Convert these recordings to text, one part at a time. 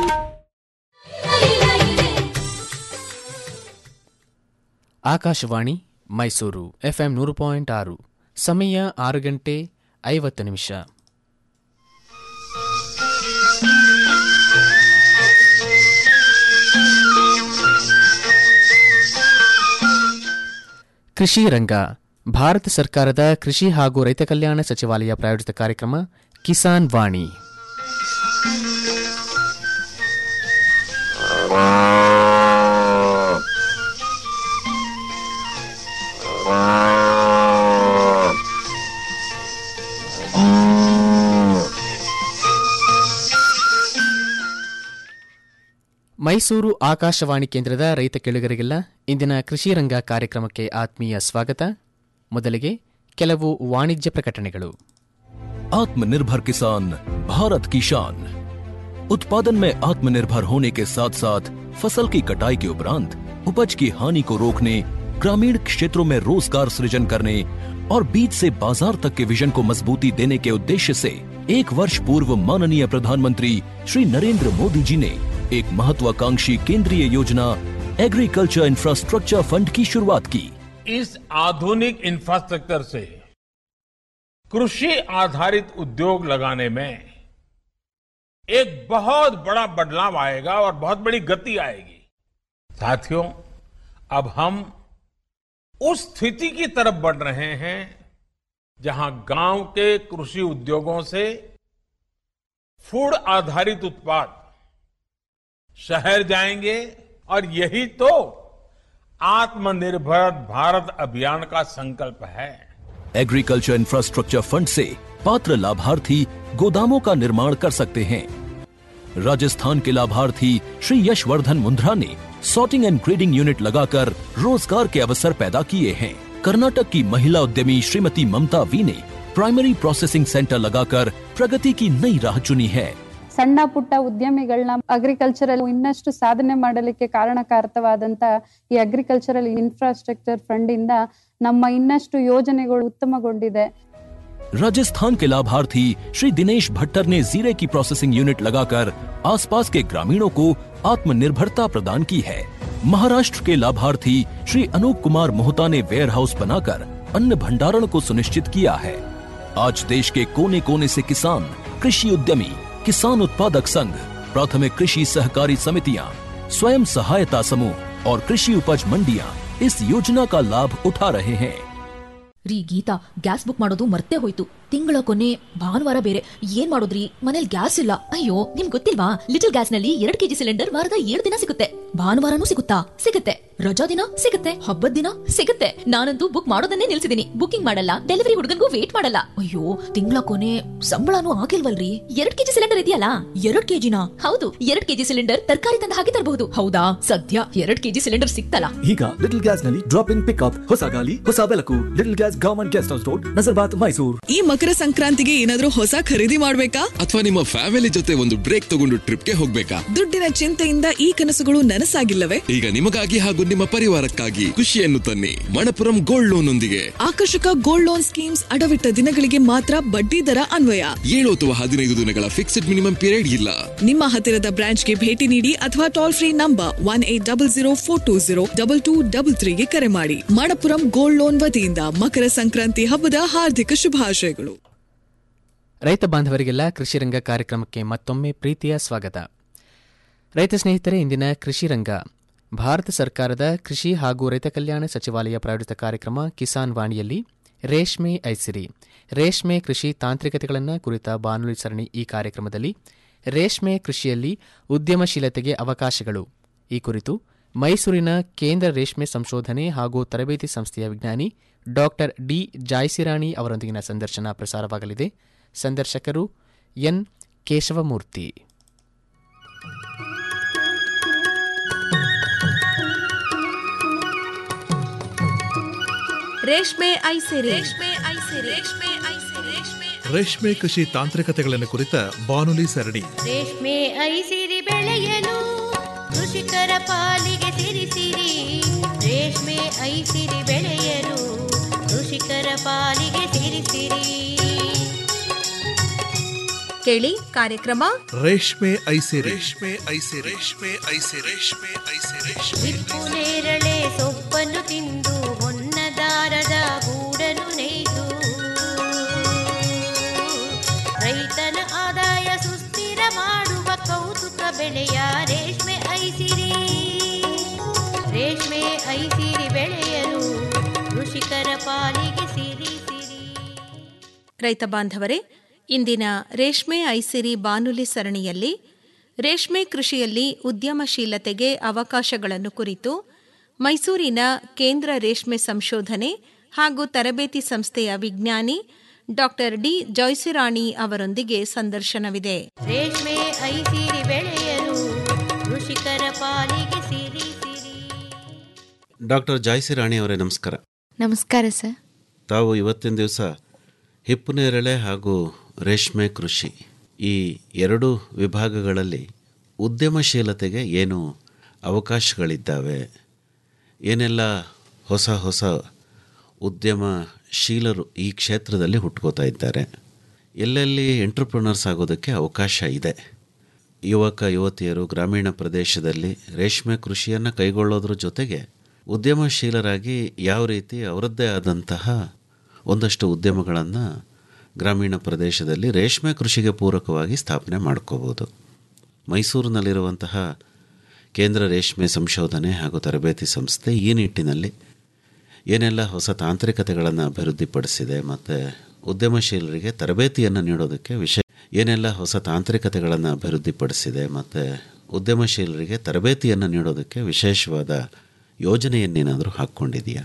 Akashvani Mysuru FM ನೂರು point ಆರು ಸಮಯ ಆರು ಗಂಟೆ ಐವತ್ತು ನಿಮಿಷ ಕೃಷಿ ರಂಗ ಭಾರತ ಸರ್ಕಾರದ ಕೃಷಿ ಹಾಗೂ ರೈತ ಕಲ್ಯಾಣ ಸಚಿವಾಲಯ ಪ್ರಾಯೋಜಿತ ಕಾರ್ಯಕ್ರಮ ಕಿಸಾನ್ ವಾಣಿ ಮೈಸೂರು ಆಕಾಶವಾಣಿ ಕೇಂದ್ರದ ರೈತ ಕೇಳುಗರಿಗೆಲ್ಲ ಇಂದಿನ ಕೃಷಿ ರಂಗ ಕಾರ್ಯಕ್ರಮಕ್ಕೆ ಆತ್ಮೀಯ ಸ್ವಾಗತ ಮೊದಲಿಗೆ ಕೆಲವು ವಾಣಿಜ್ಯ ಪ್ರಕಟಣೆಗಳು आत्मनिर्भर किसान भारत की शान उत्पादन में आत्मनिर्भर होने के साथ साथ फसल की कटाई के उपरांत उपज की हानि को रोकने ग्रामीण क्षेत्रों में रोजगार सृजन करने और बीज से बाजार तक के विजन को मजबूती देने के उद्देश्य से एक वर्ष पूर्व माननीय प्रधानमंत्री श्री नरेंद्र मोदी जी ने एक महत्वाकांक्षी केंद्रीय योजना एग्रीकल्चर इंफ्रास्ट्रक्चर फंड की शुरुआत की इस आधुनिक इंफ्रास्ट्रक्चर से कृषि आधारित उद्योग लगाने में एक बहुत बड़ा बदलाव आएगा और बहुत बड़ी गति आएगी साथियों अब हम उस स्थिति की तरफ बढ़ रहे हैं जहां गांव के कृषि उद्योगों से फूड आधारित उत्पाद शहर जाएंगे और यही तो आत्मनिर्भर भारत अभियान का संकल्प है एग्रीकल्चर इंफ्रास्ट्रक्चर फंड से पात्र लाभार्थी गोदामों का निर्माण कर सकते हैं राजस्थान के लाभार्थी श्री यशवर्धन मुंद्रा ने सॉर्टिंग एंड ग्रेडिंग यूनिट लगाकर रोजगार के अवसर पैदा किए हैं कर्नाटक की महिला उद्यमी श्रीमती ममता वी ने प्राइमरी प्रोसेसिंग सेंटर लगाकर प्रगति की नई राह चुनी है ಸಣ್ಣ ಪುಟ್ಟ ಉದ್ಯಮಿಗಳನ್ನ ಅಗ್ರಿಕಲ್ಚರಲ್ ಇನ್ನಷ್ಟು ಸಾಧನೆ ಮಾಡಲಿಕ್ಕೆ ಕಾರಣಕಾರಕವಾದಂತ ಈ ಅಗ್ರಿಕಲ್ಚರಲ್ ಇನ್ಫ್ರಾಸ್ಟ್ರಕ್ಚರ್ ಫಂಡ್ ಇಂದ ನಮ್ಮ ಇನ್ನಷ್ಟು ಯೋಜನೆಗಳು ಉತ್ತಮಗೊಂಡಿದೆ राजस्थान के लाभार्थी श्री दिनेश भट्टर ने जीरे की प्रोसेसिंग यूनिट लगाकर आसपास के ग्रामीणों को आत्मनिर्भरता प्रदान की है महाराष्ट्र के लाभार्थी श्री अनूप कुमार मोहता ने वेयर हाउस बनाकर अन्न भंडारण को सुनिश्चित किया है आज देश के कोने कोने से किसान कृषि उद्यमी किसान उत्पादक संघ प्राथमिक कृषि सहकारी समितियां स्वयं सहायता समूह और कृषि उपज मंडियां इस योजना का लाभ उठा रहे हैं ರೀ ಗೀತಾ ಗ್ಯಾಸ್ ಬುಕ್ ಮಾಡೋದು ಮರ್ತೇ ಹೋಯ್ತು ತಿಂಗಳ ಕೊನೆ ಭಾನುವಾರ ಬೇರೆ ಏನ್ ಮಾಡೋದ್ರಿ ಮನೇಲಿ ಗ್ಯಾಸ್ ಇಲ್ಲ ಅಯ್ಯೋ ನಿಮ್ ಗೊತ್ತಿಲ್ವಾ ಲಿಟಲ್ ಗ್ಯಾಸ್ ನಲ್ಲಿ ಎರಡ್ ಕೆಜಿ ಸಿಲಿಂಡರ್ ವಾರದ ಏಳು ದಿನ ಸಿಗುತ್ತೆ ಭಾನುವಾರನೂ ಸಿಗುತ್ತಾ ಸಿಗುತ್ತೆ ರಜಾ ದಿನ ಸಿಗುತ್ತೆ ಹಬ್ಬದ ದಿನ ಸಿಗುತ್ತೆ ನಾನಂತೂ ಬುಕ್ ಮಾಡೋದನ್ನೇ ನಿಲ್ಸಿದೀನಿ ಬುಕಿಂಗ್ ಮಾಡಲ್ಲ ಡೆಲಿವರಿ ಹುಡುಗನ್ಗೂ ವೇಟ್ ಮಾಡಲ್ಲ ಅಯ್ಯೋ ತಿಂಗಳ ಕೊನೆ ಸಂಬಳನೂ ಆಗಿಲ್ವಲ್ರಿ ಎರಡ್ ಕೆಜಿ ಸಿಲಿಂಡರ್ ಇದೆಯಲ್ಲ ಎರಡ್ ಕೆಜಿನ ಹೌದು ಎರಡ್ ಕೆಜಿ ಸಿಲಿಂಡರ್ ತರಕಾರಿ ತಂದ ಹಾಗೆ ತರಬಹುದು ಹೌದಾ ಸದ್ಯ ಎರಡ್ ಕೆಜಿ ಸಿಲಿಂಡರ್ ಸಿಕ್ತಲ್ಲ ಈಗ ಲಿಟಲ್ ಗ್ಯಾಸ್ ನಲ್ಲಿ ಡ್ರಾಪ್ ಇನ್ ಪಿಕ್ಅಪ್ ಹೊಸ ಗಾಲಿ ಹೊಸ ಬೆಳಕು little gas government guest house road Nazarbad Mysuru ಈ ಮಕರ ಸಂಕ್ರಾಂತಿಗೆ ಏನಾದ್ರೂ ಹೊಸ ಖರೀದಿ ಮಾಡ್ಬೇಕಾ ಅಥವಾ ನಿಮ್ಮ ಫ್ಯಾಮಿಲಿ ಜೊತೆ ಒಂದು ಬ್ರೇಕ್ ತಗೊಂಡು ಟ್ರಿಪ್ಗೆ ಹೋಗ್ಬೇಕಾ ದುಡ್ಡಿನ ಚಿಂತೆಯಿಂದ ಈ ಕನಸುಗಳು ನನಸಾಗಿಲ್ಲವೇ ಈಗ ನಿಮಗಾಗಿ ಹಾಗೂ ನಿಮ್ಮ ಪರಿವಾರಕ್ಕಾಗಿ ಖುಷಿಯನ್ನು ತನ್ನಿ ಮಣಪುರಂ ಗೋಲ್ಡ್ ಲೋನ್ ಒಂದಿಗೆ ಆಕರ್ಷಕ ಗೋಲ್ಡ್ ಲೋನ್ ಸ್ಕೀಮ್ಸ್ ಅಡವಿಟ್ಟ ದಿನಗಳಿಗೆ ಮಾತ್ರ ಬಡ್ಡಿ ದರ ಅನ್ವಯ ಏಳು ಅಥವಾ ಹದಿನೈದು ದಿನಗಳ ಫಿಕ್ಸ್ಡ್ ಮಿನಿಮಮ್ ಪೀರಿಯಡ್ ಇಲ್ಲ ನಿಮ್ಮ ಹತ್ತಿರದ ಬ್ರಾಂಚ್ಗೆ ಭೇಟಿ ನೀಡಿ ಅಥವಾ toll free number one eight double zero four two zero double two double ತ್ರೀಗೆ ಕರೆ ಮಾಡಿ ಮಣಪುರಂ ಗೋಲ್ಡ್ ಲೋನ್ ವತಿಯಿಂದ ಮಕರ ಸಂಕ್ರಾಂತಿ ಹಬ್ಬದ ಹಾರ್ದಿಕ ಶುಭಾಶಯಗಳು ರೈತ ಬಾಂಧವರಿಗೆಲ್ಲ ಕೃಷಿ ರಂಗ ಕಾರ್ಯಕ್ರಮಕ್ಕೆ ಮತ್ತೊಮ್ಮೆ ಪ್ರೀತಿಯ ಸ್ವಾಗತ ರೈತ ಸ್ನೇಹಿತರೆ ಇಂದಿನ ಕೃಷಿ ರಂಗ ಭಾರತ ಸರ್ಕಾರದ ಕೃಷಿ ಹಾಗೂ ರೈತ ಕಲ್ಯಾಣ ಸಚಿವಾಲಯ ಪ್ರಾಯೋಜಿತ ಕಾರ್ಯಕ್ರಮ ಕಿಸಾನ್ ವಾಣಿಯಲ್ಲಿ ರೇಷ್ಮೆ ಐಸಿರಿ ರೇಷ್ಮೆ ಕೃಷಿ ತಾಂತ್ರಿಕತೆಗಳನ್ನು ಕುರಿತ ಬಾನುಲಿ ಸರಣಿ ಈ ಕಾರ್ಯಕ್ರಮದಲ್ಲಿ ರೇಷ್ಮೆ ಕೃಷಿಯಲ್ಲಿ ಉದ್ಯಮಶೀಲತೆಗೆ ಅವಕಾಶಗಳು ಈ ಕುರಿತು ಮೈಸೂರಿನ ಕೇಂದ್ರ ರೇಷ್ಮೆ ಸಂಶೋಧನೆ ಹಾಗೂ ತರಬೇತಿ ಸಂಸ್ಥೆಯ ವಿಜ್ಞಾನಿ ಡಾಕ್ಟರ್ ಡಿ ಜಾಯ್ಸಿರಾಣಿ ಅವರೊಂದಿಗಿನ ಸಂದರ್ಶನ ಪ್ರಸಾರವಾಗಲಿದೆ ಸಂದರ್ಶಕರು ಎನ್ ಕೇಶವಮೂರ್ತಿ ರೇಷ್ಮೆ ಐಸಿರಿ ರೇಷ್ಮೆ ಐಸಿರಿ ರೇಷ್ಮೆ ಐಸಿರಿ ರೇಷ್ಮೆ ರೇಷ್ಮೆ ಕೃಷಿ ತಾಂತ್ರಿಕತೆಗಳನ್ನು ಕುರಿತ ಬಾನುಲಿ ಸರಣಿ ರೇಷ್ಮೆ ಐಸಿರಿ ಬೆಳೆಯಲು ಕೃಷಿಕರ ಪಾಲಿಗೆ ಸಿರಿಸಿರಿ ರೇಷ್ಮೆ ಐಸಿರಿ ಬೆಳೆಯಲು ಕೃಷಿಕರ ಪಾಲಿಗೆ ಸಿರಿಸಿರಿ ಕೇಳಿ ಕಾರ್ಯಕ್ರಮ ರೇಷ್ಮೆ ಐಸೆ ರೇಷ್ಮೆ ಐಸೆ ರೇಷ್ಮೆ ಐಸೆ ರೇಷ್ಮೆ ಐಸೆ ರೇಷ್ಮೆ ಹಿಪ್ಪು ನೇರಳೆ ಸೊಪ್ಪನ್ನು ತಿಂದು ಹೊನ್ನದಾರದ ಗೂಡನ್ನು ನೇಯ್ದು ರೈತನ ಆದಾಯ ಸುಸ್ಥಿರ ಮಾಡುವ ಕೌತುಕ ಬೆಳೆಯ ರೇಷ್ಮೆ ಐಸಿರಿ ರೇಷ್ಮೆ ಐಸಿರಿ ಬೆಳೆಯಲು ಕೃಷಿಕರ ಪಾಲಿಗೆ ಸಿರಿ ಸಿರಿ ರೈತ ಬಾಂಧವರೇ ಇಂದಿನ ರೇಷ್ಮೆ ಐಸಿರಿ ಬಾನುಲಿ ಸರಣಿಯಲ್ಲಿ ರೇಷ್ಮೆ ಕೃಷಿಯಲ್ಲಿ ಉದ್ಯಮಶೀಲತೆಗೆ ಅವಕಾಶಗಳನ್ನು ಕುರಿತು ಮೈಸೂರಿನ ಕೇಂದ್ರ ರೇಷ್ಮೆ ಸಂಶೋಧನೆ ಹಾಗೂ ತರಬೇತಿ ಸಂಸ್ಥೆಯ ವಿಜ್ಞಾನಿ ಡಾಕ್ಟರ್ ಡಿ ಜойಸಿರಾಣಿ ಅವರೊಂದಿಗೆ ಸಂದರ್ಶನವಿದೆ ರೇಷ್ಮೆ ಐಸಿರಿ ಬೆಳೆಯಲು ಕೃಷಿಕರ ಪಾಲಿಗೆ ಸಿರಿ ಸಿರಿ ಡಾಕ್ಟರ್ ಜಾಯ್ಸಿ ರಾಣಿ ಅವರೇ ನಮಸ್ಕಾರ ನಮಸ್ಕಾರ ಸರ್ ತಾವು ಇವತ್ತಿನ ದಿವಸ ಹಿಪ್ಪುನೇರಳೆ ಹಾಗೂ ರೇಷ್ಮೆ ಕೃಷಿ ಈ ಎರಡು ವಿಭಾಗಗಳಲ್ಲಿ ಉದ್ಯಮಶೀಲತೆಗೆ ಏನು ಅವಕಾಶಗಳಿದ್ದಾವೆ ಏನೆಲ್ಲ ಹೊಸ ಹೊಸ ಉದ್ಯಮಶೀಲರು ಈ ಕ್ಷೇತ್ರದಲ್ಲಿ ಹುಟ್ಕೋತಾ ಇದ್ದಾರೆ ಎಲ್ಲೆಲ್ಲಿ ಎಂಟ್ರಪ್ರನರ್ಸ್ ಆಗೋದಕ್ಕೆ ಅವಕಾಶ ಇದೆ ಯುವಕ ಯುವತಿಯರು ಗ್ರಾಮೀಣ ಪ್ರದೇಶದಲ್ಲಿ ರೇಷ್ಮೆ ಕೃಷಿಯನ್ನು ಕೈಗೊಳ್ಳೋದ್ರ ಜೊತೆಗೆ ಉದ್ಯಮಶೀಲರಾಗಿ ಯಾವ ರೀತಿ ಅವರದ್ದೇ ಆದಂತಹ ಒಂದಷ್ಟು ಉದ್ಯಮಗಳನ್ನು ಗ್ರಾಮೀಣ ಪ್ರದೇಶದಲ್ಲಿ ರೇಷ್ಮೆ ಕೃಷಿಗೆ ಪೂರಕವಾಗಿ ಸ್ಥಾಪನೆ ಮಾಡ್ಕೋಬೋದು ಮೈಸೂರಿನಲ್ಲಿರುವಂತಹ ಕೇಂದ್ರ ರೇಷ್ಮೆ ಸಂಶೋಧನೆ ಹಾಗೂ ತರಬೇತಿ ಸಂಸ್ಥೆ ಈ ನಿಟ್ಟಿನಲ್ಲಿ ಏನೆಲ್ಲ ಹೊಸ ತಾಂತ್ರಿಕತೆಗಳನ್ನು ಅಭಿವೃದ್ಧಿಪಡಿಸಿದೆ ಮತ್ತು ಉದ್ಯಮಶೀಲರಿಗೆ ತರಬೇತಿಯನ್ನು ನೀಡೋದಕ್ಕೆ ವಿಷಯ ಏನೆಲ್ಲ ಹೊಸ ತಾಂತ್ರಿಕತೆಗಳನ್ನು ಅಭಿವೃದ್ಧಿಪಡಿಸಿದೆ ಮತ್ತು ಉದ್ಯಮಶೀಲರಿಗೆ ತರಬೇತಿಯನ್ನು ನೀಡೋದಕ್ಕೆ ವಿಶೇಷವಾದ ಯೋಜನೆಯನ್ನೇನಾದರೂ ಹಾಕ್ಕೊಂಡಿದೆಯಾ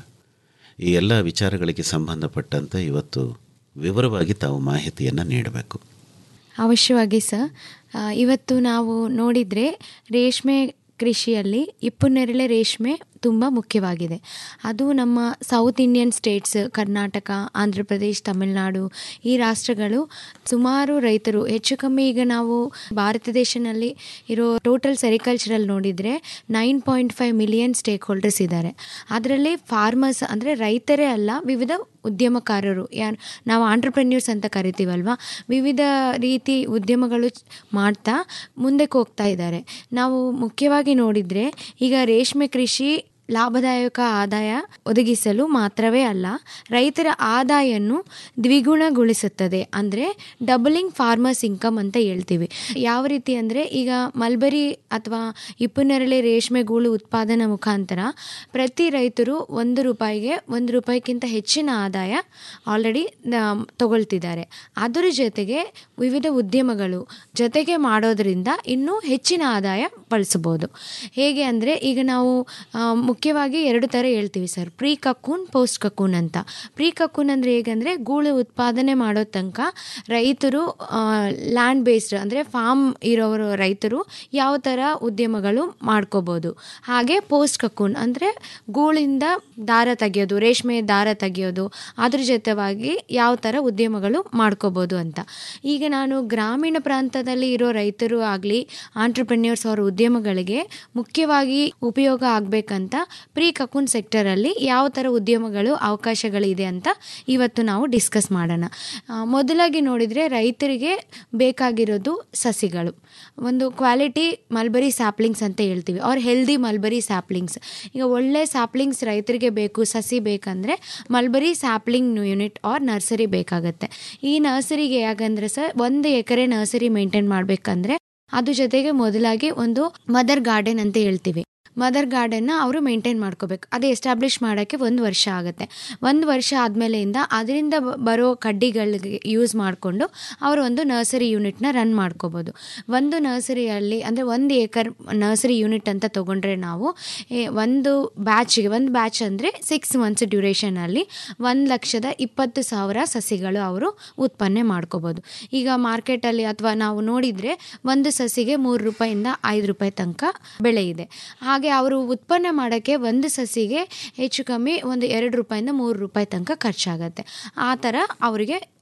ಈ ಎಲ್ಲ ವಿಚಾರಗಳಿಗೆ ಸಂಬಂಧಪಟ್ಟಂತೆ ಇವತ್ತು ವಿವರವಾಗಿ ತಾವು ಮಾಹಿತಿಯನ್ನು ನೀಡಬೇಕು ಅವಶ್ಯವಾಗಿ ಸರ್ ಆ, ಇವತ್ತು ನಾವು ನೋಡಿದರೆ ರೇಷ್ಮೆ ಕೃಷಿಯಲ್ಲಿ ಇಪ್ಪುನೆರಳೆ ರೇಷ್ಮೆ ತುಂಬ ಮುಖ್ಯವಾಗಿದೆ ಅದು ನಮ್ಮ south Indian states Karnataka Andhra Pradesh Tamil Nadu ಈ ರಾಷ್ಟ್ರಗಳು ಸುಮಾರು ರೈತರು ಹೆಚ್ಚು ಕಮ್ಮಿ ಈಗ ನಾವು ಭಾರತ ದೇಶದಲ್ಲಿ ಇರೋ ಟೋಟಲ್ ಸೆರಿಕಲ್ಚರಲ್ ನೋಡಿದರೆ nine point five million stakeholders ಇದ್ದಾರೆ ಅದರಲ್ಲಿ ಫಾರ್ಮರ್ಸ್ ಅಂದರೆ ರೈತರೇ ಅಲ್ಲ ವಿವಿಧ ಉದ್ಯಮಕಾರರು ಯಾರು ನಾವು ಆಂಟ್ರಪ್ರೆನ್ಯೂರ್ಸ್ ಅಂತ ಕರಿತೀವಲ್ವ ವಿವಿಧ ರೀತಿ ಉದ್ಯಮಗಳು ಚ್- ಮಾಡ್ತಾ ಮುಂದಕ್ಕೆ ಹೋಗ್ತಾ ಇದ್ದಾರೆ ನಾವು ಮುಖ್ಯವಾಗಿ ನೋಡಿದರೆ ಈಗ ರೇಷ್ಮೆ ಕೃಷಿ ಲಾಭದಾಯಕ ಆದಾಯ ಒದಗಿಸಲು ಮಾತ್ರವೇ ಅಲ್ಲ ರೈತರ ಆದಾಯನ್ನು ದ್ವಿಗುಣಗೊಳಿಸುತ್ತದೆ ಅಂದರೆ ಡಬಲಿಂಗ್ ಫಾರ್ಮರ್ಸ್ ಇನ್ಕಮ್ ಅಂತ ಹೇಳ್ತೀವಿ ಯಾವ ರೀತಿ ಅಂದರೆ ಈಗ ಮಲ್ಬರಿ ಅಥವಾ ಇಪ್ಪುನೆರಳೆ ರೇಷ್ಮೆ ಗೂಳು ಉತ್ಪಾದನಾ ಮುಖಾಂತರ ಪ್ರತಿ ರೈತರು ಒಂದು ರೂಪಾಯಿಗೆ ಒಂದು ರೂಪಾಯಿಗಿಂತ ಹೆಚ್ಚಿನ ಆದಾಯ ಆಲ್ರೆಡಿ ತಗೊಳ್ತಿದ್ದಾರೆ ಅದರ ಜೊತೆಗೆ ವಿವಿಧ ಉದ್ಯಮಗಳು ಜೊತೆಗೆ ಮಾಡೋದರಿಂದ ಇನ್ನೂ ಹೆಚ್ಚಿನ ಆದಾಯ ಬಳಸ್ಬೋದು ಹೇಗೆ ಅಂದರೆ ಈಗ ನಾವು ಆ, ಮುಖ್ಯವಾಗಿ ಎರಡು ಥರ ಹೇಳ್ತೀವಿ sir pre cocoon post cocoon ಅಂತ ಪ್ರೀ ಕಕ್ಕೂನ್ ಅಂದರೆ ಹೇಗಂದರೆ ಗೂಳು ಉತ್ಪಾದನೆ ಮಾಡೋ ತನಕ ರೈತರು ಲ್ಯಾಂಡ್ ಬೇಸ್ಡ್ ಅಂದರೆ ಫಾರ್ಮ್ ಇರೋರು ರೈತರು ಯಾವ ಥರ ಉದ್ಯಮಗಳು ಮಾಡ್ಕೋಬೋದು ಹಾಗೆ ಪೋಸ್ಟ್ ಕಕ್ಕೂನ್ ಅಂದರೆ ಗೂಳಿಂದ ದಾರ ತೆಗೆಯೋದು ರೇಷ್ಮೆ ದಾರ ತೆಗೆಯೋದು ಅದ್ರ ಜೊತೆವಾಗಿ ಯಾವ ಥರ ಉದ್ಯಮಗಳು ಮಾಡ್ಕೋಬೋದು ಅಂತ ಈಗ ನಾನು ಗ್ರಾಮೀಣ ಪ್ರಾಂತದಲ್ಲಿ ಇರೋ ರೈತರು ಆಗಲಿ ಆಂಟ್ರಪ್ರೆನ್ಯೂರ್ಸ್ ಅವರ ಉದ್ಯಮಗಳಿಗೆ ಮುಖ್ಯವಾಗಿ ಉಪಯೋಗ ಆಗಬೇಕಂತ ಪ್ರೀ ಕಕೂನ್ ಸೆಕ್ಟರಲ್ಲಿ ಯಾವ ಥರ ಉದ್ಯಮಗಳು ಅವಕಾಶಗಳಿದೆ ಅಂತ ಇವತ್ತು ನಾವು ಡಿಸ್ಕಸ್ ಮಾಡೋಣ ಆ, ಮೊದಲಾಗಿ ನೋಡಿದರೆ ರೈತರಿಗೆ ಬೇಕಾಗಿರೋದು ಸಸಿಗಳು ಒಂದು ಕ್ವಾಲಿಟಿ ಮಲ್ಬರಿ ಸ್ಯಾಪ್ಲಿಂಗ್ಸ್ ಅಂತ ಹೇಳ್ತೀವಿ ಅವ್ರ ಹೆಲ್ದಿ ಮಲ್ಬರಿ ಸ್ಯಾಪ್ಲಿಂಗ್ಸ್ ಈಗ ಒಳ್ಳೆ ಸ್ಯಾಪ್ಲಿಂಗ್ಸ್ ರೈತರಿಗೆ ಬೇಕು ಸಸಿ ಬೇಕಂದರೆ mulberry sapling unit or nursery ಬೇಕಾಗತ್ತೆ ಈ ನರ್ಸರಿಗೆ ಯಾಕಂದರೆ ಸರ್ ಒಂದು ಎಕರೆ ನರ್ಸರಿ ಮೇಂಟೈನ್ ಮಾಡಬೇಕಂದ್ರೆ ಅದ್ರ ಜೊತೆಗೆ ಮೊದಲಾಗಿ ಒಂದು ಮದರ್ ಗಾರ್ಡನ್ ಅಂತ ಹೇಳ್ತೀವಿ ಮದರ್ ಗಾರ್ಡನ್ನ ಅವರು ಮೇಂಟೈನ್ ಮಾಡ್ಕೋಬೇಕು ಅದು ಎಸ್ಟಾಬ್ಲಿಷ್ ಮಾಡೋಕ್ಕೆ ಒಂದು ವರ್ಷ ಆಗುತ್ತೆ ಒಂದು ವರ್ಷ ಆದಮೇಲೆಯಿಂದ ಅದರಿಂದ ಬ- ಬರೋ ಕಡ್ಡಿಗಳಿಗೆ ಯೂಸ್ ಮಾಡಿಕೊಂಡು ಅವರು ಒಂದು ನರ್ಸರಿ ಯೂನಿಟ್ನ ರನ್ ಮಾಡ್ಕೋಬೋದು ಒಂದು ನರ್ಸರಿಯಲ್ಲಿ ಅಂದರೆ ಒಂದು ಏಕರ್ ನರ್ಸರಿ ಯೂನಿಟ್ ಅಂತ ತೊಗೊಂಡ್ರೆ ನಾವು ಏ, ಒಂದು ಬ್ಯಾಚಿಗೆ ಒಂದು ಬ್ಯಾಚ್ ಅಂದರೆ ಸಿಕ್ಸ್ ಮಂತ್ಸ್ ಡ್ಯೂರೇಷನಲ್ಲಿ ಒಂದು ಲಕ್ಷದ ಇಪ್ಪತ್ತು ಸಾವಿರ ಸಸಿಗಳು ಅವರು ಉತ್ಪನ್ನ ಮಾಡ್ಕೋಬೋದು ಈಗ ಮಾರ್ಕೆಟಲ್ಲಿ ಅಥವಾ ನಾವು ನೋಡಿದರೆ ಒಂದು ಸಸಿಗೆ ಮೂರು ರೂಪಾಯಿಂದ ಐದು ರೂಪಾಯಿ ತನಕ ಬೆಲೆ ಇದೆ ಹಾಗೆ ಅವರು ಉತ್ಪನ್ನ ಮಾಡೋಕ್ಕೆ ಒಂದು ಸಸಿಗೆ ಹೆಚ್ಚು ಕಮ್ಮಿ ಒಂದು ಎರಡು ರೂಪಾಯಿಂದ ಮೂರು ರೂಪಾಯಿ ತನಕ ಖರ್ಚಾಗತ್ತೆ ಆ ಥರ ಅವರಿಗೆ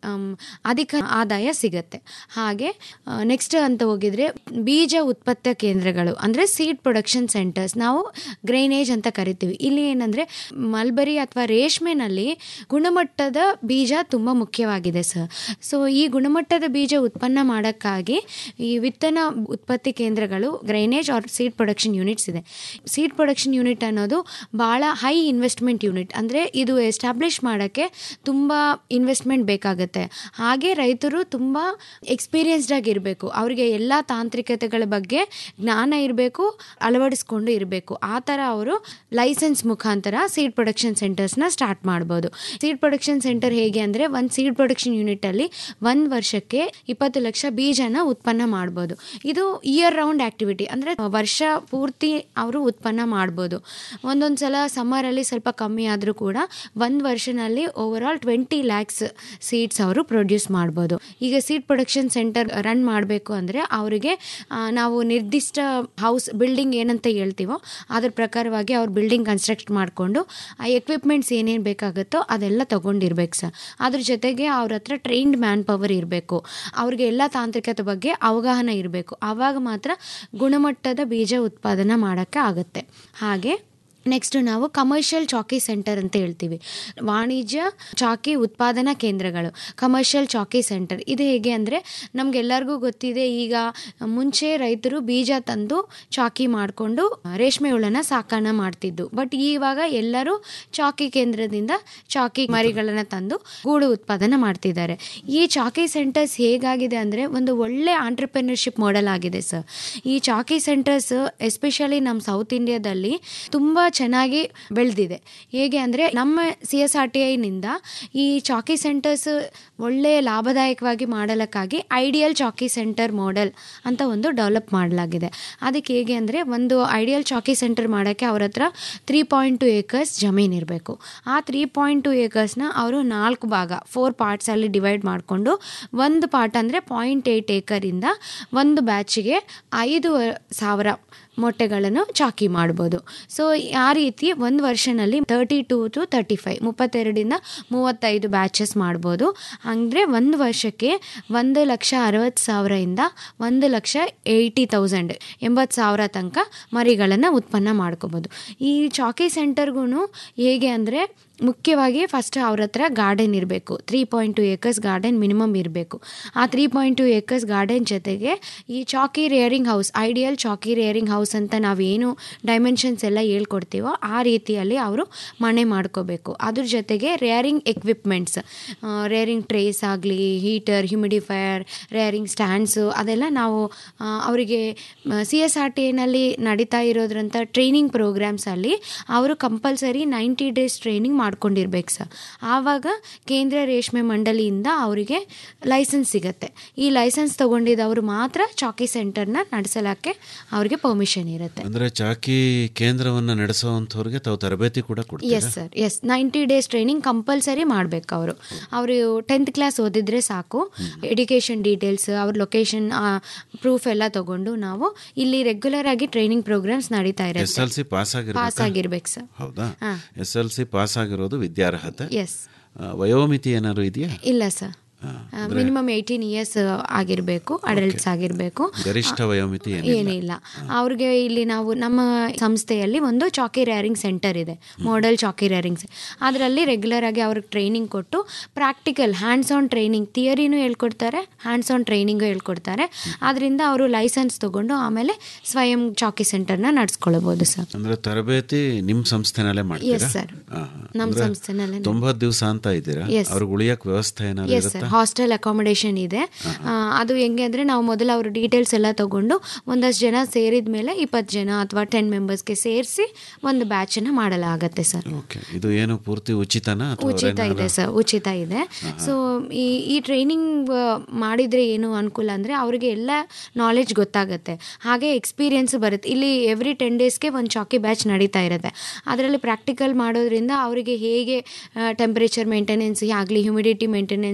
ಆಮ್, ಅಧಿಕ ಆದಾಯ ಸಿಗತ್ತೆ ಹಾಗೆ ನೆಕ್ಸ್ಟ್ ಅಂತ ಹೋಗಿದ್ರೆ ಬೀಜ ಉತ್ಪತ್ತ ಕೇಂದ್ರಗಳು ಅಂದರೆ ಸೀಡ್ ಪ್ರೊಡಕ್ಷನ್ ಸೆಂಟರ್ಸ್ ನಾವು ಗ್ರೈನೇಜ್ ಅಂತ ಕರಿತೀವಿ ಇಲ್ಲಿ ಏನಂದರೆ ಮಲ್ಬರಿ ಅಥವಾ ರೇಷ್ಮೆನಲ್ಲಿ ಗುಣಮಟ್ಟದ ಬೀಜ ತುಂಬ ಮುಖ್ಯವಾಗಿದೆ ಸರ್ ಸೊ ಈ ಗುಣಮಟ್ಟದ ಬೀಜ ಉತ್ಪನ್ನ ಮಾಡೋಕ್ಕಾಗಿ ಈ ವಿತ್ತನ ಉತ್ಪತ್ತಿ ಕೇಂದ್ರಗಳು grainage or seed production units ಇದೆ ಸೀಡ್ ಪ್ರೊಡಕ್ಷನ್ ಯೂನಿಟ್ ಅನ್ನೋದು ಭಾಳ ಹೈ ಇನ್ವೆಸ್ಟ್ಮೆಂಟ್ ಯೂನಿಟ್ ಅಂದರೆ ಇದು ಎಸ್ಟಾಬ್ಲಿಷ್ ಮಾಡೋಕ್ಕೆ ತುಂಬ ಇನ್ವೆಸ್ಟ್ಮೆಂಟ್ ಬೇಕಾಗುತ್ತೆ ಹಾಗೆ ರೈತರು ತುಂಬ ಎಕ್ಸ್ಪೀರಿಯನ್ಸ್ಡ್ ಆಗಿರಬೇಕು ಅವರಿಗೆ ಎಲ್ಲ ತಾಂತ್ರಿಕತೆಗಳ ಬಗ್ಗೆ ಜ್ಞಾನ ಇರಬೇಕು ಅಳವಡಿಸ್ಕೊಂಡು ಇರಬೇಕು ಆ ಥರ ಅವರು ಲೈಸೆನ್ಸ್ ಮುಖಾಂತರ ಸೀಡ್ ಪ್ರೊಡಕ್ಷನ್ ಸೆಂಟರ್ಸ್ನ ಸ್ಟಾರ್ಟ್ ಮಾಡ್ಬೋದು ಸೀಡ್ ಪ್ರೊಡಕ್ಷನ್ ಸೆಂಟರ್ ಹೇಗೆ ಅಂದರೆ ಒಂದು ಸೀಡ್ ಪ್ರೊಡಕ್ಷನ್ ಯೂನಿಟಲ್ಲಿ ಒಂದು ವರ್ಷಕ್ಕೆ ಇಪ್ಪತ್ತು ಲಕ್ಷ ಬೀಜನ ಉತ್ಪನ್ನ ಮಾಡ್ಬೋದು ಇದು ಇಯರ್ ರೌಂಡ್ ಆ್ಯಕ್ಟಿವಿಟಿ ಅಂದರೆ ವರ್ಷ ಪೂರ್ತಿ ಅವರು ಉತ್ಪನ್ನ ಮಾಡ್ಬೋದು ಒಂದೊಂದು ಸಲ ಸಮ್ಮರಲ್ಲಿ ಸ್ವಲ್ಪ ಕಮ್ಮಿ ಆದರೂ ಕೂಡ ಒಂದು ವರ್ಷನಲ್ಲಿ overall twenty lakhs seeds ಅವರು ಪ್ರೊಡ್ಯೂಸ್ ಮಾಡ್ಬೋದು ಈಗ ಸೀಡ್ ಪ್ರೊಡಕ್ಷನ್ ಸೆಂಟರ್ ರನ್ ಮಾಡಬೇಕು ಅಂದರೆ ಅವರಿಗೆ ಆ, ನಾವು ನಿರ್ದಿಷ್ಟ ಹೌಸ್ ಬಿಲ್ಡಿಂಗ್ ಏನಂತ ಹೇಳ್ತೀವೋ ಅದ್ರ ಪ್ರಕಾರವಾಗಿ ಅವ್ರು ಬಿಲ್ಡಿಂಗ್ ಕನ್ಸ್ಟ್ರಕ್ಟ್ ಮಾಡಿಕೊಂಡು ಆ ಎಕ್ವಿಪ್ಮೆಂಟ್ಸ್ ಏನೇನು ಬೇಕಾಗುತ್ತೋ ಅದೆಲ್ಲ ತೊಗೊಂಡಿರ್ಬೇಕು ಸರ್ ಅದ್ರ ಜೊತೆಗೆ ಅವ್ರ ಹತ್ರ ಟ್ರೈನ್ಡ್ ಮ್ಯಾನ್ ಪವರ್ ಇರಬೇಕು ಅವ್ರಿಗೆ ಎಲ್ಲ ತಾಂತ್ರಿಕತೆ ಬಗ್ಗೆ ಅವಗಾಹನ ಇರಬೇಕು ಆವಾಗ ಮಾತ್ರ ಗುಣಮಟ್ಟದ ಬೀಜ ಉತ್ಪಾದನೆ ಮಾಡೋಕ್ಕೆ ಆಗುತ್ತೆ ಹಾಗೆ ನೆಕ್ಸ್ಟ್ ನಾವು ಕಮರ್ಷಿಯಲ್ ಚಾಕಿ ಸೆಂಟರ್ ಅಂತ ಹೇಳ್ತೀವಿ ವಾಣಿಜ್ಯ ಚಾಕಿ ಉತ್ಪಾದನಾ ಕೇಂದ್ರಗಳು ಕಮರ್ಷಿಯಲ್ ಚಾಕಿ ಸೆಂಟರ್ ಇದು ಹೇಗೆ ಅಂದರೆ ನಮಗೆಲ್ಲರಿಗೂ ಗೊತ್ತಿದೆ ಈಗ ಮುಂಚೆ ರೈತರು ಬೀಜ ತಂದು ಚಾಕಿ ಮಾಡಿಕೊಂಡು ರೇಷ್ಮೆ ಹುಳನ ಸಾಕಣೆ ಮಾಡ್ತಿದ್ದು ಬಟ್ ಇವಾಗ ಎಲ್ಲರೂ ಚಾಕಿ ಕೇಂದ್ರದಿಂದ ಚಾಕಿ ಮರಿಗಳನ್ನು ತಂದು ಗೂಡು ಉತ್ಪಾದನೆ ಮಾಡ್ತಿದ್ದಾರೆ ಈ ಚಾಕಿ ಸೆಂಟರ್ಸ್ ಹೇಗಾಗಿದೆ ಅಂದರೆ ಒಂದು ಒಳ್ಳೆ ಆಂಟ್ರಪ್ರಿನರ್ಶಿಪ್ ಮಾಡೆಲ್ ಆಗಿದೆ ಸರ್ ಈ ಚಾಕಿ ಸೆಂಟರ್ಸ್ ಎಸ್ಪೆಷಲಿ ನಮ್ಮ ಸೌತ್ ಇಂಡಿಯಾದಲ್ಲಿ ತುಂಬ ಚೆನ್ನಾಗಿ ಬೆಳೆದಿದೆ ಹೇಗೆ ಅಂದರೆ ನಮ್ಮ ಸಿ ಎಸ್ ಆರ್ ಟಿ ಐನಿಂದ ಈ ಚಾಕಿ ಸೆಂಟರ್ಸ್ ಒಳ್ಳೆ ಲಾಭದಾಯಕವಾಗಿ ಮಾಡಲಿಕ್ಕಾಗಿ ಐಡಿಯಲ್ ಚಾಕಿ ಸೆಂಟರ್ ಮಾಡೆಲ್ ಅಂತ ಒಂದು ಡೆವಲಪ್ ಮಾಡಲಾಗಿದೆ ಅದಕ್ಕೆ ಹೇಗೆ ಅಂದರೆ ಒಂದು ಐಡಿಯಲ್ ಚಾಕಿ ಸೆಂಟರ್ ಮಾಡೋಕ್ಕೆ ಅವ್ರ ಹತ್ರ ತ್ರೀ ಪಾಯಿಂಟ್ ಟು ಏಕರ್ಸ್ ಜಮೀನು ಇರಬೇಕು ಆ ತ್ರೀ ಪಾಯಿಂಟ್ ಟು ಏಕರ್ಸ್ನ ಅವರು ನಾಲ್ಕು ಭಾಗ ಫೋರ್ ಪಾರ್ಟ್ಸಲ್ಲಿ ಡಿವೈಡ್ ಮಾಡಿಕೊಂಡು ಒಂದು ಪಾರ್ಟ್ ಅಂದರೆ ಪಾಯಿಂಟ್ ಏಯ್ಟ್ ಏಕರಿಂದ ಒಂದು ಬ್ಯಾಚಿಗೆ ಐದು ಸಾವಿರ ಮೊಟ್ಟೆಗಳನ್ನು ಚಾಕಿ ಮಾಡ್ಬೋದು ಸೊ ಆ ರೀತಿ ಒಂದು ವರ್ಷನಲ್ಲಿ thirty two to thirty five ಮುಪ್ಪತ್ತೆರಡರಿಂದ ಮೂವತ್ತೈದು ಬ್ಯಾಚಸ್ ಮಾಡ್ಬೋದು ಅಂದರೆ ಒಂದು ವರ್ಷಕ್ಕೆ ಒಂದು ಲಕ್ಷ ಅರವತ್ತು ಸಾವಿರದಿಂದ ಒಂದು ಲಕ್ಷ ಏಯ್ಟಿ ತೌಸಂಡ್ ಎಂಬತ್ತು ಸಾವಿರ ತನಕ ಮರಿಗಳನ್ನು ಉತ್ಪನ್ನ ಮಾಡ್ಕೋಬೋದು ಈ ಚಾಕಿ ಸೆಂಟರ್ಗೂ ಹೇಗೆ ಅಂದರೆ ಮುಖ್ಯವಾಗಿ ಫಸ್ಟ್ ಅವ್ರ ಹತ್ರ ಗಾರ್ಡನ್ ಇರಬೇಕು three point two acres garden minimum ಇರಬೇಕು ಆ three point two acres garden ಜೊತೆಗೆ ಈ chawki rearing house ideal chawki rearing house ಅಂತ ನಾವೇನು ಡೈಮೆನ್ಷನ್ಸ್ ಎಲ್ಲ ಹೇಳ್ಕೊಡ್ತೀವೋ ಆ ರೀತಿಯಲ್ಲಿ ಅವರು ಮನೆ ಮಾಡ್ಕೋಬೇಕು ಅದ್ರ ಜೊತೆಗೆ ರೇರಿಂಗ್ ಎಕ್ವಿಪ್ಮೆಂಟ್ಸ್ ರೇರಿಂಗ್ ಟ್ರೇಸ್ ಆಗಲಿ ಹೀಟರ್ ಹ್ಯುಮಿಡಿಫೈಯರ್ ರೇರಿಂಗ್ ಸ್ಟ್ಯಾಂಡ್ಸು ಅದೆಲ್ಲ ನಾವು ಆ, ಅವರಿಗೆ ಸಿ ಎಸ್ ಆರ್ ಟಿ ಎನಲ್ಲಿ ನಡೀತಾ ಇರೋದ್ರಂಥ ಟ್ರೈನಿಂಗ್ ಪ್ರೋಗ್ರಾಮ್ಸಲ್ಲಿ ಅವರು ಕಂಪಲ್ಸರಿ ನೈಂಟಿ ಡೇಸ್ ಟ್ರೈನಿಂಗ್ ಮಾಡ್ಕೊಂಡಿರ್ಬೇಕು ಸರ್ ಆವಾಗ ಕೇಂದ್ರ ರೇಷ್ಮೆ ಮಂಡಳಿಯಿಂದ ಅವರಿಗೆ ಲೈಸೆನ್ಸ್ ಸಿಗತ್ತೆ ಈ ಲೈಸೆನ್ಸ್ ತೊಗೊಂಡಿದ್ದವರು ಮಾತ್ರ ಚಾಕಿ ಸೆಂಟರ್ನ ನಡೆಸಲಾಕೆ ಅವ್ರಿಗೆ ಪರ್ಮಿಷನ್ ಇರುತ್ತೆ ಅಂದ್ರೆ ಚಾಕಿ ಕೇಂದ್ರವನ್ನ ನಡೆಸುವಂಥವ್ರಿಗೆ ತಾವು ತರಬೇತಿ ಕೂಡ ಕೊಡ್ತೀರಾ yes sir yes ninety days training compulsory ಮಾಡಬೇಕು ಅವರು ಅವರು ಟೆಂತ್ ಕ್ಲಾಸ್ ಓದಿದ್ರೆ ಸಾಕು ಎಡ್ಯುಕೇಷನ್ ಡೀಟೇಲ್ಸ್ ಅವ್ರ ಲೊಕೇಶನ್ ಪ್ರೂಫ್ ಎಲ್ಲ ತಗೊಂಡು ನಾವು ಇಲ್ಲಿ ರೆಗ್ಯುಲರ್ ಆಗಿ ಟ್ರೈನಿಂಗ್ ಪ್ರೋಗ್ರಾಮ್ಸ್ ನಡೀತಾ ಎಸ್ ಇರುತ್ತೆ ಎಲ್ ಸಿ ಪಾಸ್ ಪಾಸ್ ಆಗಿರ್ಬೇಕು ಆಗಿರ್ಬೇಕು ಸರ್ ಹೌದಾ ಹಾ. ಎಸ್ ಎಲ್ ಸಿ ಪಾಸ್ ಆಗಿರೋದು ವಿದ್ಯಾರ್ಹತೆ ಎಸ್ ಆ, ವಯೋಮಿತಿ ಏನಾದ್ರು ಇದೆಯಾ ಇಲ್ಲ ಸರ್ ಮಿನಿಮಮ್ ಏಯ್ಟೀನ್ ಇಯರ್ಸ್ ಆಗಿರಬೇಕು ಅಡಲ್ಟ್ಸ್ ಆಗಿರಬೇಕು ಗರಿಷ್ಠ ವಯೋಮಿತಿ ಏನಿಲ್ಲ ಏನಿಲ್ಲ ಅವ್ರಿಗೆ ಇಲ್ಲಿ ನಾವು ನಮ್ಮ ಸಂಸ್ಥೆಯಲ್ಲಿ ಒಂದು ಚಾಕಿ ರೇರಿಂಗ್ ಸೆಂಟರ್ ಇದೆ ಮಾಡೆಲ್ ಚಾಕಿ ರೇರಿಂಗ್ ಅದರಲ್ಲಿ ರೆಗ್ಯುಲರ್ ಆಗಿ ಅವ್ರಿಗೆ ಟ್ರೈನಿಂಗ್ ಕೊಟ್ಟು ಪ್ರಾಕ್ಟಿಕಲ್ ಹ್ಯಾಂಡ್ಸ್ ಆನ್ ಟ್ರೈನಿಂಗ್ ಥಿಯರಿನೂ ಹೇಳ್ಕೊಡ್ತಾರೆ ಹ್ಯಾಂಡ್ಸ್ ಆನ್ ಟ್ರೈನಿಂಗು ಹೇಳ್ಕೊಡ್ತಾರೆ ಅದರಿಂದ ಅವರು ಲೈಸೆನ್ಸ್ ತಗೊಂಡು ಆಮೇಲೆ ಸ್ವಯಂ ಚಾಕಿ ಸೆಂಟರ್ನ ನಡೆಸ್ಕೊಳ್ಬೋದು ಸರ್ ಅಂದ್ರೆ ತರಬೇತಿ ನಿಮ್ ಸಂಸ್ಥೆನಲ್ಲೇ ಮಾಡ್ತೀರಾ Yes, sir. ಆ, ಹಾ. ನಮ್ಮ ಅಂದ್ರೆ ಸಂಸ್ಥೆನಲ್ಲೇ ತೊಂಬತ್ ದಿವಸ ಅಂತ ಇದ್ದೀರಾ Yes. ಅವ್ರಿಗೆ ಉಳಿಯಕ್ ವ್ಯವಸ್ಥೆ ಏನಾದ್ರು ಎಸ್ ಸರ್ ಇರುತ್ತಾ ಹಾಸ್ಟೆಲ್ ಅಕಾಮಿಡೇಷನ್ ಇದೆ ಆ, ಅದು ಹೆಂಗೆ ಅಂದರೆ ನಾವು ಮೊದಲು ಅವ್ರ ಡೀಟೇಲ್ಸ್ ಎಲ್ಲ ತಗೊಂಡು ಒಂದಷ್ಟು ಜನ ಸೇರಿದ ಮೇಲೆ ಇಪ್ಪತ್ತು ಜನ ಅಥವಾ ಟೆನ್ ಮೆಂಬರ್ಸ್ಗೆ ಸೇರಿಸಿ ಒಂದು ಬ್ಯಾಚನ್ನು ಮಾಡಲಾಗತ್ತೆ ಸರ್ ಓಕೆ ಇದು ಏನು ಪೂರ್ತಿ ಉಚಿತನಾ ಅಥವಾ ಉಚಿತ ಅವ್ರೇನಾದ್ರು- ಇದೆ ಸರ್ ಉಚಿತ ಇದೆ ಸೊ ಈ ಈ ಟ್ರೈನಿಂಗ್ ಮಾಡಿದರೆ ಏನು ಅನುಕೂಲ ಅಂದರೆ ಅವರಿಗೆ ಎಲ್ಲ ನಾಲೆಡ್ಜ್ ಗೊತ್ತಾಗುತ್ತೆ ಹಾಗೆ ಎಕ್ಸ್ಪೀರಿಯನ್ಸ್ ಬರುತ್ತೆ ಇಲ್ಲಿ ಎವ್ರಿ ಟೆನ್ ಡೇಸ್ಗೆ ಒಂದು ಚಾಕಿ ಬ್ಯಾಚ್ ನಡೀತಾ ಇರುತ್ತೆ ಅದರಲ್ಲಿ ಪ್ರಾಕ್ಟಿಕಲ್ ಮಾಡೋದ್ರಿಂದ ಅವರಿಗೆ ಹೇಗೆ ಟೆಂಪ್ರೇಚರ್ ಮೇಂಟೆನೆನ್ಸ್ ಆಗಲಿ ಹ್ಯುಮಿಡಿಟಿ ಮೇಂಟೆನೆನ್ಸ್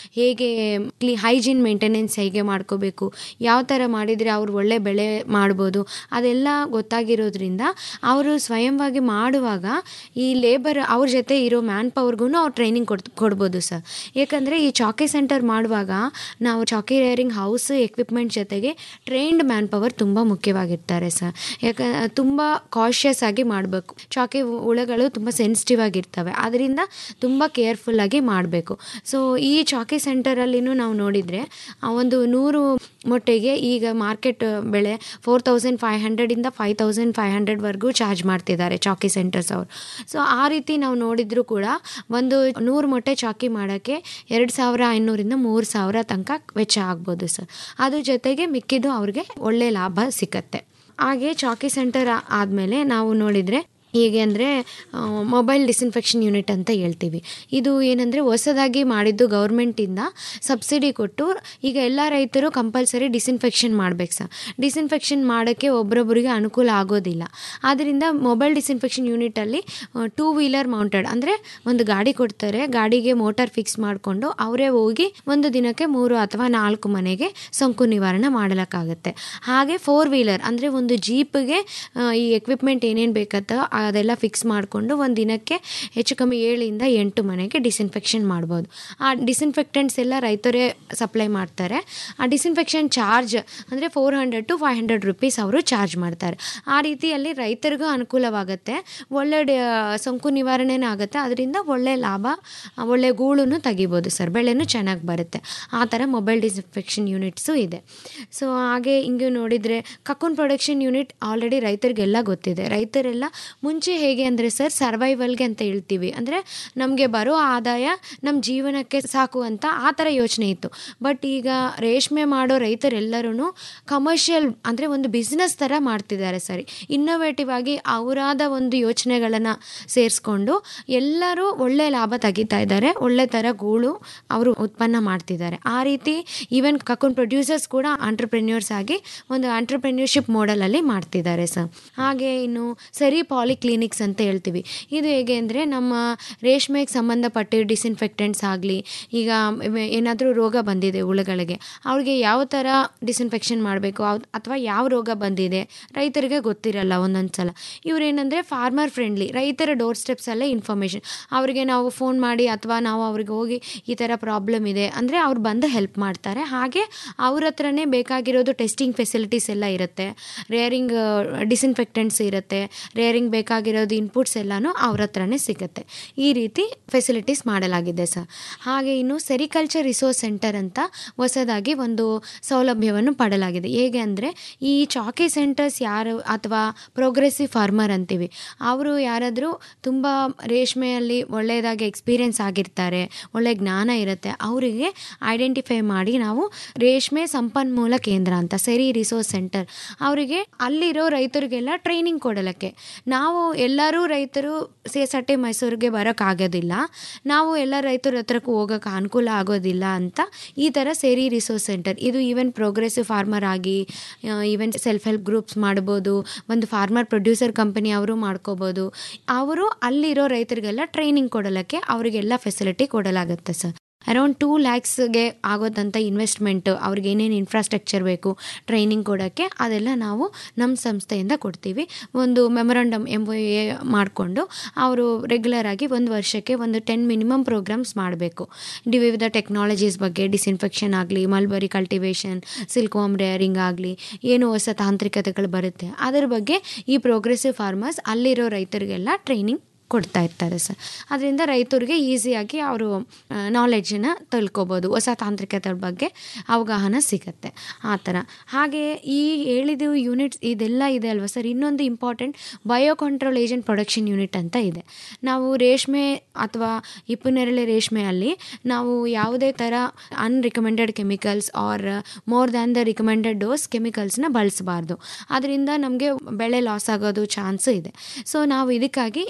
ಹೇಗೆ ಕ್ಲೀ ಹೈಜೀನ್ ಮೇಂಟೆನೆನ್ಸ್ ಹೇಗೆ ಮಾಡ್ಕೋಬೇಕು ಯಾವ ಥರ ಮಾಡಿದರೆ ಅವ್ರು ಒಳ್ಳೆ ಬೆಳೆ ಮಾಡ್ಬೋದು ಅದೆಲ್ಲ ಗೊತ್ತಾಗಿರೋದ್ರಿಂದ ಅವರು ಸ್ವಯಂವಾಗಿ ಮಾಡುವಾಗ ಈ ಲೇಬರ್ ಅವ್ರ ಜೊತೆ ಇರೋ ಮ್ಯಾನ್ ಪವರ್ಗೂ ಅವ್ರು ಟ್ರೈನಿಂಗ್ ಕೊಡ್ ಕೊಡ್ಬೋದು ಸರ್ ಯಾಕಂದರೆ ಈ ಚಾಕಿ ಸೆಂಟರ್ ಮಾಡುವಾಗ ನಾವು ಚಾಕಿ ರೇರಿಂಗ್ ಹೌಸ್ ಎಕ್ವಿಪ್ಮೆಂಟ್ ಜೊತೆಗೆ ಟ್ರೈನ್ಡ್ ಮ್ಯಾನ್ ಪವರ್ ತುಂಬ ಮುಖ್ಯವಾಗಿರ್ತಾರೆ ಸರ್ ಯಾಕ ತುಂಬ ಕಾಷಿಯಸ್ ಆಗಿ ಮಾಡಬೇಕು ಚಾಕಿ ಹುಳಗಳು ತುಂಬ ಸೆನ್ಸಿಟಿವ್ ಆಗಿರ್ತವೆ ಅದರಿಂದ ತುಂಬ ಕೇರ್ಫುಲ್ಲಾಗಿ ಮಾಡಬೇಕು ಸೊ ಈ ಚಾಕಿ ಸೆಂಟರಲ್ಲಿನೂ ನಾವು ನೋಡಿದರೆ ಆ ಒಂದು ನೂರು ಮೊಟ್ಟೆಗೆ ಈಗ ಮಾರ್ಕೆಟ್ ಬೆಲೆ ಫೋರ್ ತೌಸಂಡ್ ಫೈವ್ ಹಂಡ್ರೆಡಿಂದ ಫೈವ್ ತೌಸಂಡ್ ಫೈವ್ ಹಂಡ್ರೆಡ್ವರೆಗೂ ಚಾರ್ಜ್ ಮಾಡ್ತಿದ್ದಾರೆ ಚಾಕಿ ಸೆಂಟರ್ಸ್ ಅವರು ಸೊ ಆ ರೀತಿ ನಾವು ನೋಡಿದರೂ ಕೂಡ ಒಂದು ನೂರು ಮೊಟ್ಟೆ ಚಾಕಿ ಮಾಡೋಕ್ಕೆ ಎರಡು ಸಾವಿರ ಐನೂರಿಂದ ಮೂರು ಸಾವಿರ ತನಕ ವೆಚ್ಚ ಆಗ್ಬೋದು ಸರ್ ಅದ್ರ ಜೊತೆಗೆ ಮಿಕ್ಕಿದ್ದು ಅವ್ರಿಗೆ ಒಳ್ಳೆ ಲಾಭ ಸಿಕ್ಕತ್ತೆ ಹಾಗೆ ಚಾಕಿ ಸೆಂಟರ್ ಆದಮೇಲೆ ನಾವು ನೋಡಿದರೆ ಹೇಗೆ ಅಂದರೆ ಮೊಬೈಲ್ ಡಿಸ್ಇನ್ಫೆಕ್ಷನ್ ಯೂನಿಟ್ ಅಂತ ಹೇಳ್ತೀವಿ ಇದು ಏನಂದರೆ ಹೊಸದಾಗಿ ಮಾಡಿದ್ದು ಗೌರ್ಮೆಂಟಿಂದ ಸಬ್ಸಿಡಿ ಕೊಟ್ಟು ಈಗ ಎಲ್ಲ ರೈತರು ಕಂಪಲ್ಸರಿ ಡಿಸ್ಇನ್ಫೆಕ್ಷನ್ ಮಾಡ್ಬೇಕು ಸರ್ ಡಿಸ್ಇನ್ಫೆಕ್ಷನ್ ಮಾಡೋಕ್ಕೆ ಒಬ್ರೊಬ್ಬರಿಗೆ ಅನುಕೂಲ ಆಗೋದಿಲ್ಲ ಆದ್ದರಿಂದ ಮೊಬೈಲ್ ಡಿಸ್ಇನ್ಫೆಕ್ಷನ್ ಯೂನಿಟಲ್ಲಿ ಟೂ ವೀಲರ್ ಮೌಂಟೆಡ್ ಅಂದರೆ ಒಂದು ಗಾಡಿ ಕೊಡ್ತಾರೆ ಗಾಡಿಗೆ ಮೋಟಾರ್ ಫಿಕ್ಸ್ ಮಾಡಿಕೊಂಡು ಅವರೇ ಹೋಗಿ ಒಂದು ದಿನಕ್ಕೆ ಮೂರು ಅಥವಾ ನಾಲ್ಕು ಮನೆಗೆ ಸೋಂಕು ನಿವಾರಣೆ ಮಾಡಲಿಕ್ಕಾಗತ್ತೆ ಹಾಗೆ ಫೋರ್ ವೀಲರ್ ಅಂದರೆ ಒಂದು ಜೀಪ್ಗೆ ಈ ಎಕ್ವಿಪ್ಮೆಂಟ್ ಏನೇನು ಬೇಕತ್ತೋ ಅದೆಲ್ಲ ಫಿಕ್ಸ್ ಮಾಡಿಕೊಂಡು ಒಂದು ದಿನಕ್ಕೆ ಹೆಚ್ಚು ಕಮ್ಮಿ ಏಳಿಂದ ಎಂಟು ಮನೆಗೆ ಡಿಸ್ಇನ್ಫೆಕ್ಷನ್ ಮಾಡ್ಬೋದು ಆ ಡಿಸ್ಇನ್ಫೆಕ್ಟೆಂಟ್ಸ್ ಎಲ್ಲ ರೈತರೇ ಸಪ್ಲೈ ಮಾಡ್ತಾರೆ ಆ ಡಿಸ್ಇನ್ಫೆಕ್ಷನ್ ಚಾರ್ಜ್ ಅಂದರೆ four hundred to five hundred rupees ಅವರು ಚಾರ್ಜ್ ಮಾಡ್ತಾರೆ ಆ ರೀತಿಯಲ್ಲಿ ರೈತರಿಗೂ ಅನುಕೂಲವಾಗುತ್ತೆ ಒಳ್ಳೆ ಡ- ಸೋಂಕು ನಿವಾರಣೆನೂ ಆಗುತ್ತೆ ಅದರಿಂದ ಒಳ್ಳೆ ಲಾಭ ಒಳ್ಳೆ ಗೂಳನ್ನು ತೆಗಿಬೋದು ಸರ್ ಬೆಳೆನೂ ಚೆನ್ನಾಗಿ ಬರುತ್ತೆ ಆ ಥರ ಮೊಬೈಲ್ ಡಿಸ್ಇನ್ಫೆಕ್ಷನ್ ಯೂನಿಟ್ಸು ಇದೆ ಸೊ ಹಾಗೆ ಹಿಂಗೆ ನೋಡಿದರೆ ಕಕೂನ್ ಪ್ರೊಡಕ್ಷನ್ ಯೂನಿಟ್ ಆಲ್ರೆಡಿ ರೈತರಿಗೆಲ್ಲ ಗೊತ್ತಿದೆ ರೈತರೆಲ್ಲ ಮುಂಚೆ ಹೇಗೆ ಅಂದರೆ ಸರ್ ಸರ್ವೈವಲ್ಗೆ ಅಂತ ಹೇಳ್ತೀವಿ ಅಂದರೆ ನಮಗೆ ಬರೋ ಆದಾಯ ನಮ್ಮ ಜೀವನಕ್ಕೆ ಸಾಕು ಅಂತ ಆ ಥರ ಯೋಚನೆ ಇತ್ತು ಬಟ್ ಈಗ ರೇಷ್ಮೆ ಮಾಡೋ ರೈತರೆಲ್ಲರೂ ಕಮರ್ಷಿಯಲ್ ಅಂದರೆ ಒಂದು ಬಿಸ್ನೆಸ್ ಥರ ಮಾಡ್ತಿದ್ದಾರೆ ಸರಿ ಇನ್ನೋವೇಟಿವ್ ಆಗಿ ಅವರಾದ ಒಂದು ಯೋಚನೆಗಳನ್ನು ಸೇರಿಸ್ಕೊಂಡು ಎಲ್ಲರೂ ಒಳ್ಳೆ ಲಾಭ ತೆಗಿತಾ ಇದ್ದಾರೆ ಒಳ್ಳೆ ಥರ ಗೂಳು ಅವರು ಉತ್ಪನ್ನ ಮಾಡ್ತಿದ್ದಾರೆ ಆ ರೀತಿ ಈವನ್ ಕಕೂನ್ ಪ್ರೊಡ್ಯೂಸರ್ಸ್ ಕೂಡ ಆಂಟ್ರಪ್ರೆನ್ಯೂರ್ಸ್ ಆಗಿ ಒಂದು ಆಂಟ್ರಪ್ರೆನ್ಯೂರ್ಶಿಪ್ ಮಾಡೆಲಲ್ಲಿ ಮಾಡ್ತಿದ್ದಾರೆ ಸರ್ ಹಾಗೆ ಇನ್ನು ಸರಿ ಪಾಲಿಕ್ಲಿನಿಕ್ಸ್ ಅಂತ ಹೇಳ್ತೀವಿ ಇದು ಹೇಗೆ ಅಂದರೆ ನಮ್ಮ ರೇಷ್ಮೆಗೆ ಸಂಬಂಧಪಟ್ಟ ಡಿಸ್ಇನ್ಫೆಕ್ಟೆಂಟ್ಸ್ ಆಗಲಿ ಈಗ ಏನಾದರೂ ರೋಗ ಬಂದಿದೆ ಹುಳುಗಳಿಗೆ ಅವ್ರಿಗೆ ಯಾವ ಥರ ಡಿಸ್ಇನ್ಫೆಕ್ಷನ್ ಮಾಡಬೇಕು ಅಥವಾ ಯಾವ ರೋಗ ಬಂದಿದೆ ರೈತರಿಗೆ ಗೊತ್ತಿರಲ್ಲ ಒಂದೊಂದು ಸಲ ಇವರೇನೆಂದರೆ ಫಾರ್ಮರ್ ಫ್ರೆಂಡ್ಲಿ ರೈತರ ಡೋರ್ ಸ್ಟೆಪ್ಸಲ್ಲೇ ಇನ್ಫಾರ್ಮೇಷನ್ ಅವರಿಗೆ ನಾವು ಫೋನ್ ಮಾಡಿ ಅಥವಾ ನಾವು ಅವ್ರಿಗೆ ಹೋಗಿ ಈ ಥರ ಪ್ರಾಬ್ಲಮ್ ಇದೆ ಅಂದರೆ ಅವ್ರು ಬಂದು ಹೆಲ್ಪ್ ಮಾಡ್ತಾರೆ ಹಾಗೆ ಅವ್ರ ಹತ್ರನೇ ಬೇಕಾಗಿರೋದು ಟೆಸ್ಟಿಂಗ್ ಫೆಸಿಲಿಟೀಸ್ ಎಲ್ಲ ಇರುತ್ತೆ ರೇರಿಂಗ್ ಡಿಸ್ಇನ್ಫೆಕ್ಟೆಂಟ್ಸ್ ಇರುತ್ತೆ ರೇರಿಂಗ್ ಬೇಕಾಗಿರೋದು ಇನ್ಪುಟ್ಸ್ ಎಲ್ಲನೂ ಅವ್ರ ಹತ್ರನೇ ಸಿಗುತ್ತೆ ಈ ರೀತಿ ಫೆಸಿಲಿಟೀಸ್ ಮಾಡಲಾಗಿದೆ ಸರ್ ಹಾಗೆ ಇನ್ನು ಸೆರಿಕಲ್ಚರ್ ರಿಸೋರ್ಸ್ ಸೆಂಟರ್ ಅಂತ ಹೊಸದಾಗಿ ಒಂದು ಸೌಲಭ್ಯವನ್ನು ಪಡಲಾಗಿದೆ ಹೇಗೆ ಅಂದರೆ ಈ ಚಾಕಿ ಸೆಂಟರ್ಸ್ ಯಾರು ಅಥವಾ ಪ್ರೋಗ್ರೆಸಿವ್ ಫಾರ್ಮರ್ ಅಂತೀವಿ ಅವರು ಯಾರಾದರೂ ತುಂಬ ರೇಷ್ಮೆಯಲ್ಲಿ ಒಳ್ಳೆಯದಾಗಿ ಎಕ್ಸ್ಪೀರಿಯೆನ್ಸ್ ಆಗಿರ್ತಾರೆ ಒಳ್ಳೆ ಜ್ಞಾನ ಇರುತ್ತೆ ಅವರಿಗೆ ಐಡೆಂಟಿಫೈ ಮಾಡಿ ನಾವು ರೇಷ್ಮೆ ಸಂಪನ್ಮೂಲ ಕೇಂದ್ರ ಅಂತ ಸೆರಿ ರಿಸೋರ್ಸ್ ಸೆಂಟರ್ ಅವರಿಗೆ ಅಲ್ಲಿರೋ ರೈತರಿಗೆಲ್ಲ ಟ್ರೈನಿಂಗ್ ಕೊಡಲಿಕ್ಕೆ ನಾವು ಎಲ್ಲರೂ ರೈತರು ಸೇಸಟ್ಟೆ ಮೈಸೂರಿಗೆ ಬರೋಕ್ಕಾಗೋದಿಲ್ಲ ನಾವು ಎಲ್ಲ ರೈತರ ಹತ್ರಕ್ಕೂ ಹೋಗೋಕೆ ಅನುಕೂಲ ಆಗೋದಿಲ್ಲ ಅಂತ ಈ ಥರ ಸೇರಿ ರಿಸೋರ್ಸ್ ಸೆಂಟರ್ ಇದು ಈವನ್ ಪ್ರೋಗ್ರೆಸಿವ್ ಫಾರ್ಮರ್ ಆಗಿ ಈವನ್ ಸೆಲ್ಫ್ ಹೆಲ್ಪ್ ಗ್ರೂಪ್ಸ್ ಮಾಡ್ಬೋದು ಒಂದು ಫಾರ್ಮರ್ ಪ್ರೊಡ್ಯೂಸರ್ ಕಂಪನಿ ಅವರು ಮಾಡ್ಕೋಬೋದು ಅವರು ಅಲ್ಲಿರೋ ರೈತರಿಗೆಲ್ಲ ಟ್ರೈನಿಂಗ್ ಕೊಡಲಿಕ್ಕೆ ಅವರಿಗೆಲ್ಲ ಫೆಸಿಲಿಟಿ ಕೊಡಲಾಗುತ್ತೆ ಸರ್ ಅರೌಂಡ್ ಟೂ ಲ್ಯಾಕ್ಸ್ಗೆ ಆಗೋದಂಥ ಇನ್ವೆಸ್ಟ್ಮೆಂಟ್ ಅವ್ರಿಗೆ ಏನೇನು ಇನ್ಫ್ರಾಸ್ಟ್ರಕ್ಚರ್ ಬೇಕು ಟ್ರೈನಿಂಗ್ ಕೊಡೋಕ್ಕೆ ಅದೆಲ್ಲ ನಾವು ನಮ್ಮ ಸಂಸ್ಥೆಯಿಂದ ಕೊಡ್ತೀವಿ ಒಂದು ಮೆಮೊರಂಡಮ್ ಎಂಬ ಮಾಡಿಕೊಂಡು ಅವರು ರೆಗ್ಯುಲರ್ ಆಗಿ ಒಂದು ವರ್ಷಕ್ಕೆ ಒಂದು ಟೆನ್ ಮಿನಿಮಮ್ ಪ್ರೋಗ್ರಾಮ್ಸ್ ಮಾಡಬೇಕು ಡಿ ವಿವಿಧ ಟೆಕ್ನಾಲಜೀಸ್ ಬಗ್ಗೆ ಡಿಸ್ಇನ್ಫೆಕ್ಷನ್ ಆಗಲಿ ಮಲ್ಬರಿ ಕಲ್ಟಿವೇಷನ್ ಸಿಲ್ಕ್ವಾಮ್ ರೇರಿಂಗ್ ಆಗಲಿ ಏನು ಹೊಸ ತಾಂತ್ರಿಕತೆಗಳು ಬರುತ್ತೆ ಅದರ ಬಗ್ಗೆ ಈ ಪ್ರೋಗ್ರೆಸಿವ್ ಫಾರ್ಮರ್ಸ್ ಅಲ್ಲಿರೋ ರೈತರಿಗೆಲ್ಲ ಟ್ರೈನಿಂಗ್ ಕೊಡ್ತಾ ಇರ್ತಾರೆ ಸರ್ ಅದರಿಂದ ರೈತರಿಗೆ ಈಸಿಯಾಗಿ ಅವರು ನಾಲೆಡ್ಜನ್ನು ತಿಳ್ಕೊಬೋದು ಹೊಸ ತಾಂತ್ರಿಕತೆ ಬಗ್ಗೆ ಅವಗಾಹನ ಸಿಗುತ್ತೆ ಆ ಥರ ಹಾಗೆ ಈ ಹೇಳಿದ ಯೂನಿಟ್ಸ್ ಇದೆಲ್ಲ ಇದೆ ಅಲ್ವಾ ಸರ್ ಇನ್ನೊಂದು important bio control agent production unit ಅಂತ ಇದೆ ನಾವು ರೇಷ್ಮೆ ಅಥವಾ ಹಿಪ್ಪುನೆರಳೆ ರೇಷ್ಮೆಯಲ್ಲಿ ನಾವು ಯಾವುದೇ ಥರ unrecommended chemicals or more than the recommended dose ಕೆಮಿಕಲ್ಸ್ನ ಬಳಸಬಾರ್ದು ಅದರಿಂದ ನಮಗೆ ಬೆಳೆ ಲಾಸ್ ಆಗೋದು ಚಾನ್ಸು ಇದೆ ಸೊ ನಾವು ಇದಕ್ಕಾಗಿ ಜೈವಿಕ